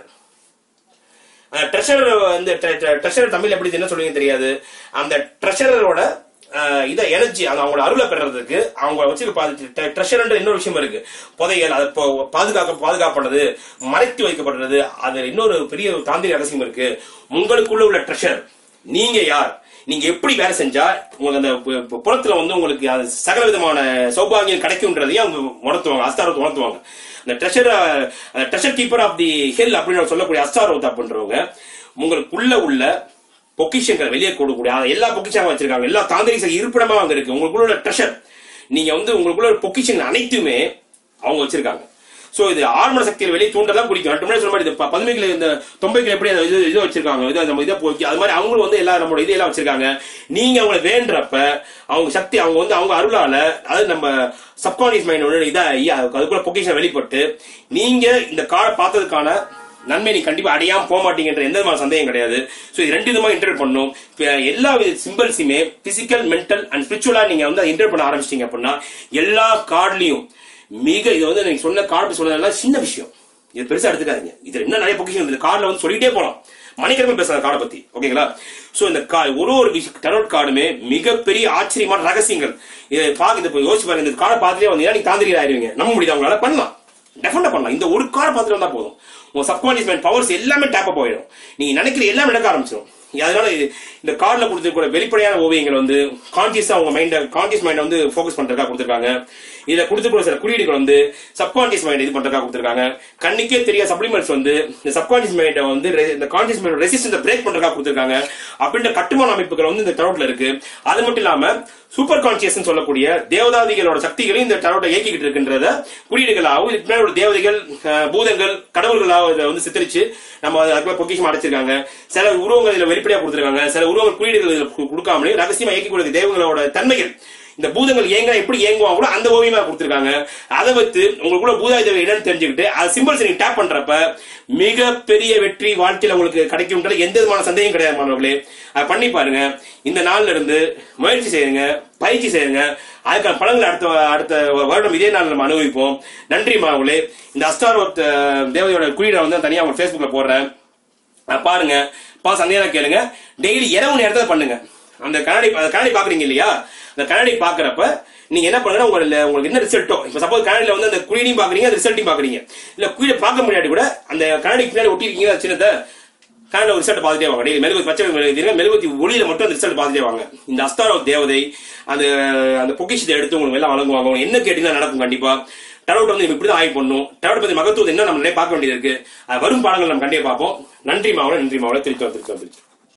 ட்ரெஷரர் வந்து ட்ரெஷரர் தமிழ் எப்படி என்ன சொல்லுவீங்க தெரியாது அந்த ட்ரெஷரரோட இதை எனர்ஜி அந்த அவங்களோட அருளை பெறறதுக்கு அவங்க வச்சு ட்ரெஷர்ன்ற இன்னொரு விஷயம் இருக்கு புதையல் அதை இப்போ பாதுகாக்க பாதுகாப்படுறது மறைத்து வைக்கப்படுறது அது இன்னொரு பெரிய ஒரு தாந்திரிக ரகசியம் இருக்கு உங்களுக்குள்ள உள்ள ட்ரெஷர் நீங்க யார் நீங்க எப்படி வேலை செஞ்சா உங்களுக்கு அந்த பு- பு- புறத்துல வந்து உங்களுக்கு அது சகல விதமான சௌபாகியம் கிடைக்கும்ன்றதையும் அவங்க உணர்த்துவாங்க அஸ்தாரத்தை உணர்த்துவாங்க அந்த treasure treasure keeper of the hell அப்படின்னு சொல்லக்கூடிய அஸ்தாரோத் அப்படின்றவங்க உங்களுக்குள்ள உள்ள பொக்கிஷங்களை வெளியே கொடுக்கக்கூடிய அது எல்லா பொக்கிஷங்களும் வச்சிருக்காங்க எல்லா தாந்திரிக இருப்பிடமா அங்க இருக்கு உங்களுக்குள்ள ட்ரெஷர் நீங்க வந்து உங்களுக்குள்ள பொக்கிஷன் அனைத்துமே அவங்க வச்சிருக்காங்க சோ இது ஆழ்மன சக்தியை வெளியே தூண்டலாம் பிடிக்கும் ரெண்டு முன்னாடி சொன்ன மாதிரி இந்த பதுமைகள் இந்த தொம்பைகள் எப்படி அந்த இது இது வச்சிருக்காங்க இது நம்ம இதை போக்கி அது மாதிரி அவங்களும் வந்து எல்லா நம்மளோட இதெல்லாம் வச்சிருக்காங்க நீங்க அவங்களை வேண்டறப்ப அவங்க சக்தி அவங்க வந்து அவங்க அருளால அதாவது நம்ம சப்கான்சியஸ் மைண்ட் இதாகி அதுக்கு- அதுக்குள்ள பொக்கிஷன் வெளிப்பட்டு நீங்க இந்த காலை பார்த்ததுக்கான நன்மை நீ கண்டிப்பா அடையாம போக மாட்டீங்கன்ற எந்த விதமான சந்தேகம் கிடையாது சோ இது ரெண்டு விதமா இன்டர் பண்ணும் இப்ப எல்லா சிம்பிள்ஸுமே பிசிக்கல் மென்டல் அண்ட் ஸ்பிரிச்சுவலா நீங்க வந்து இன்டர் பண்ண ஆரம்பிச்சிட்டீங்க அப்படின்னா எல்லா கார்ட்லயும் மிக இது வந்து நீங்க சொன்ன கார்டு சொன்னதெல்லாம் சின்ன விஷயம் இது பெருசா எடுத்துக்காதீங்க இதுல இன்னும் நிறைய பொக்கிஷன் இந்த கார்டுல வந்து சொல்லிட்டே போலாம் மணிக்கிழமை பேசுற கார்டை பத்தி ஓகேங்களா சோ இந்த கா ஒரு ஒரு டரோட் கார்டுமே மிகப்பெரிய ஆச்சரியமான ரகசியங்கள் இதை பாக்க இந்த யோசிச்சு பாருங்க இந்த கார்டை பார்த்துட்டே வந்தீங்கன்னா நீங்க தாந்திரிகள் ஆயிருவீங்க நம்ப முடியாது உங்களால பண்ணலாம் டெஃபினட்டா பண்ணலாம் இந்த ஒரு கார்டை பார்த்துட்டு வந்தா போதும் உங்க சப்கான்சியஸ் மைண்ட் பவர்ஸ் எல்லாமே டேப் அப் ஆயிடும் நீங்க நினைக்கிற எல்லாமே நடக்க ஆரம்பிச்சிடும் அதனால இது- இந்த கார்டுல கொடுத்துருக்கிற வெளிப்படையான ஓவியங்கள் வந்து கான்சியஸா உங்க மைண்ட கான்சியஸ் மைண்ட் வந்து ஃபோக்கஸ் பண்றதுக்காக கொடுத்துருக்காங்க இதுல கொடுத்துருக்கிற சில குறியீடுகள் வந்து சப்கான்சியஸ் மைண்ட் இது பண்றதுக்காக கொடுத்துருக்காங்க கண்ணுக்கே தெரியாத சப்ளிமெண்ட்ஸ் வந்து இந்த சப்கான்சியஸ் மைண்டை வந்து re- இந்த கான்சியஸ் மைண்ட் ரெசிஸ்டன்ஸ் பிரேக் பண்றதுக்காக கொடுத்துருக்காங்க அப்படின்ற கட்டுமான அமைப்புகள் வந்து இந்த டரோட்ல இருக்கு அது மட்டும் இல்லாம சூப்பர் கான்சியஸ் சொல்லக்கூடிய தேவதாதிகளோட சக்திகளையும் இந்த டரோட்டை இயக்கிக்கிட்டு இருக்கின்றத குறியீடுகளாகவும் இதுக்கு பின்னாடி ஒரு தேவதைகள் அஹ், பூதங்கள் கடவுள்களாக இதை வந்து சித்தரிச்சு நம்ம அதுக்குள்ள பொக்கிஷம் அடைச்சிருக்காங்க சில உருவங்கள் இதுல வெளிப்படையா கொடுத்திருக்காங்க சில உருவங்கள் குறியீடுகள் இதுல கு- கொடுக்காமலே ரகசியமா இயக்கக்கூடிய தெய்வங்களோட தன்மைகள் இந்த பூதங்கள் ஏங்க எப்படி இயங்குவாங்களோ அந்த ஓவியமா கொடுத்திருக்காங்க அதை வைத்து உங்களுக்குள்ள பூதாயுதம் என்னன்னு தெரிஞ்சுக்கிட்டு அது சிம்பிள்ஸ் நீங்க டேப் பண்றப்ப மிக பெரிய வெற்றி வாழ்க்கையில உங்களுக்கு கிடைக்கும்ன்றது எந்த விதமான சந்தேகம் கிடையாது மாணவர்களே அதை பண்ணி பாருங்க இந்த நாள்ல இருந்து முயற்சி செய்யுங்க பயிற்சி செய்யுங்க அதுக்கான பலன்கள் அடுத்த அடுத்த வருடம் இதே நாள் நம்ம அனுபவிப்போம் நன்றி மாணவர்களே இந்த அஸ்டாரோத் அஹ், தேவதையோட குறியீடை வந்து தனியா உங்க Facebookல போடுறேன் அஹ் பாருங்க பா சந்தேகம் கேளுங்க டெய்லி இரவு நேரத்துல பண்ணுங்க அந்த கண்ணாடி அந்த கண்ணாடி பாக்குறீங்க இல்லையா அந்த கண்ணாடி பாக்குறப்ப நீங்க என்ன பண்ணுங்க உங்க உங்களுக்கு என்ன ரிசல்ட்டோ இப்ப சப்போஸ் கண்ணாடியில வந்து அந்த குறியீடையும் பாக்குறீங்க அந்த ரிசல்ட்டையும் பாக்குறீங்க இல்ல குறியீடை பார்க்க முடியாட்டி கூட அந்த கண்ணாடிக்கு பின்னாடி ஒட்டிருக்கீங்க அது சின்னதை கண்ணாடி ஒரு ரிசல்ட் பார்த்துட்டே வாங்க டெய்லி மெழுகுவத்தி பச்சை மெழுகுவத்தி மெழுகுவத்தி ஒளியில மட்டும் அந்த ரிசல்ட் பார்த்துட்டே வாங்க இந்த அஸ்தாரோ தேவதை அந்த அந்த பொக்கிஷத்தை எடுத்து உங்களுக்கு எல்லாம் வழங்குவாங்க அவங்க என்ன கேட்டீங்கன்னா நடக்கும் கண்டிப்பா டரோட் வந்து இப்படி தான் ஆய்வு பண்ணும் டரோட் பத்தி மகத்துவம் என்ன நம்ம நிறைய பார்க்க வேண்டியது இருக்கு அது வரும் பாடங்கள் நம்ம கண்டிப்பா பார்ப்போம் நன்றி மாவள நன்றி மாவள திருச்சி திருச்சி திருச்சி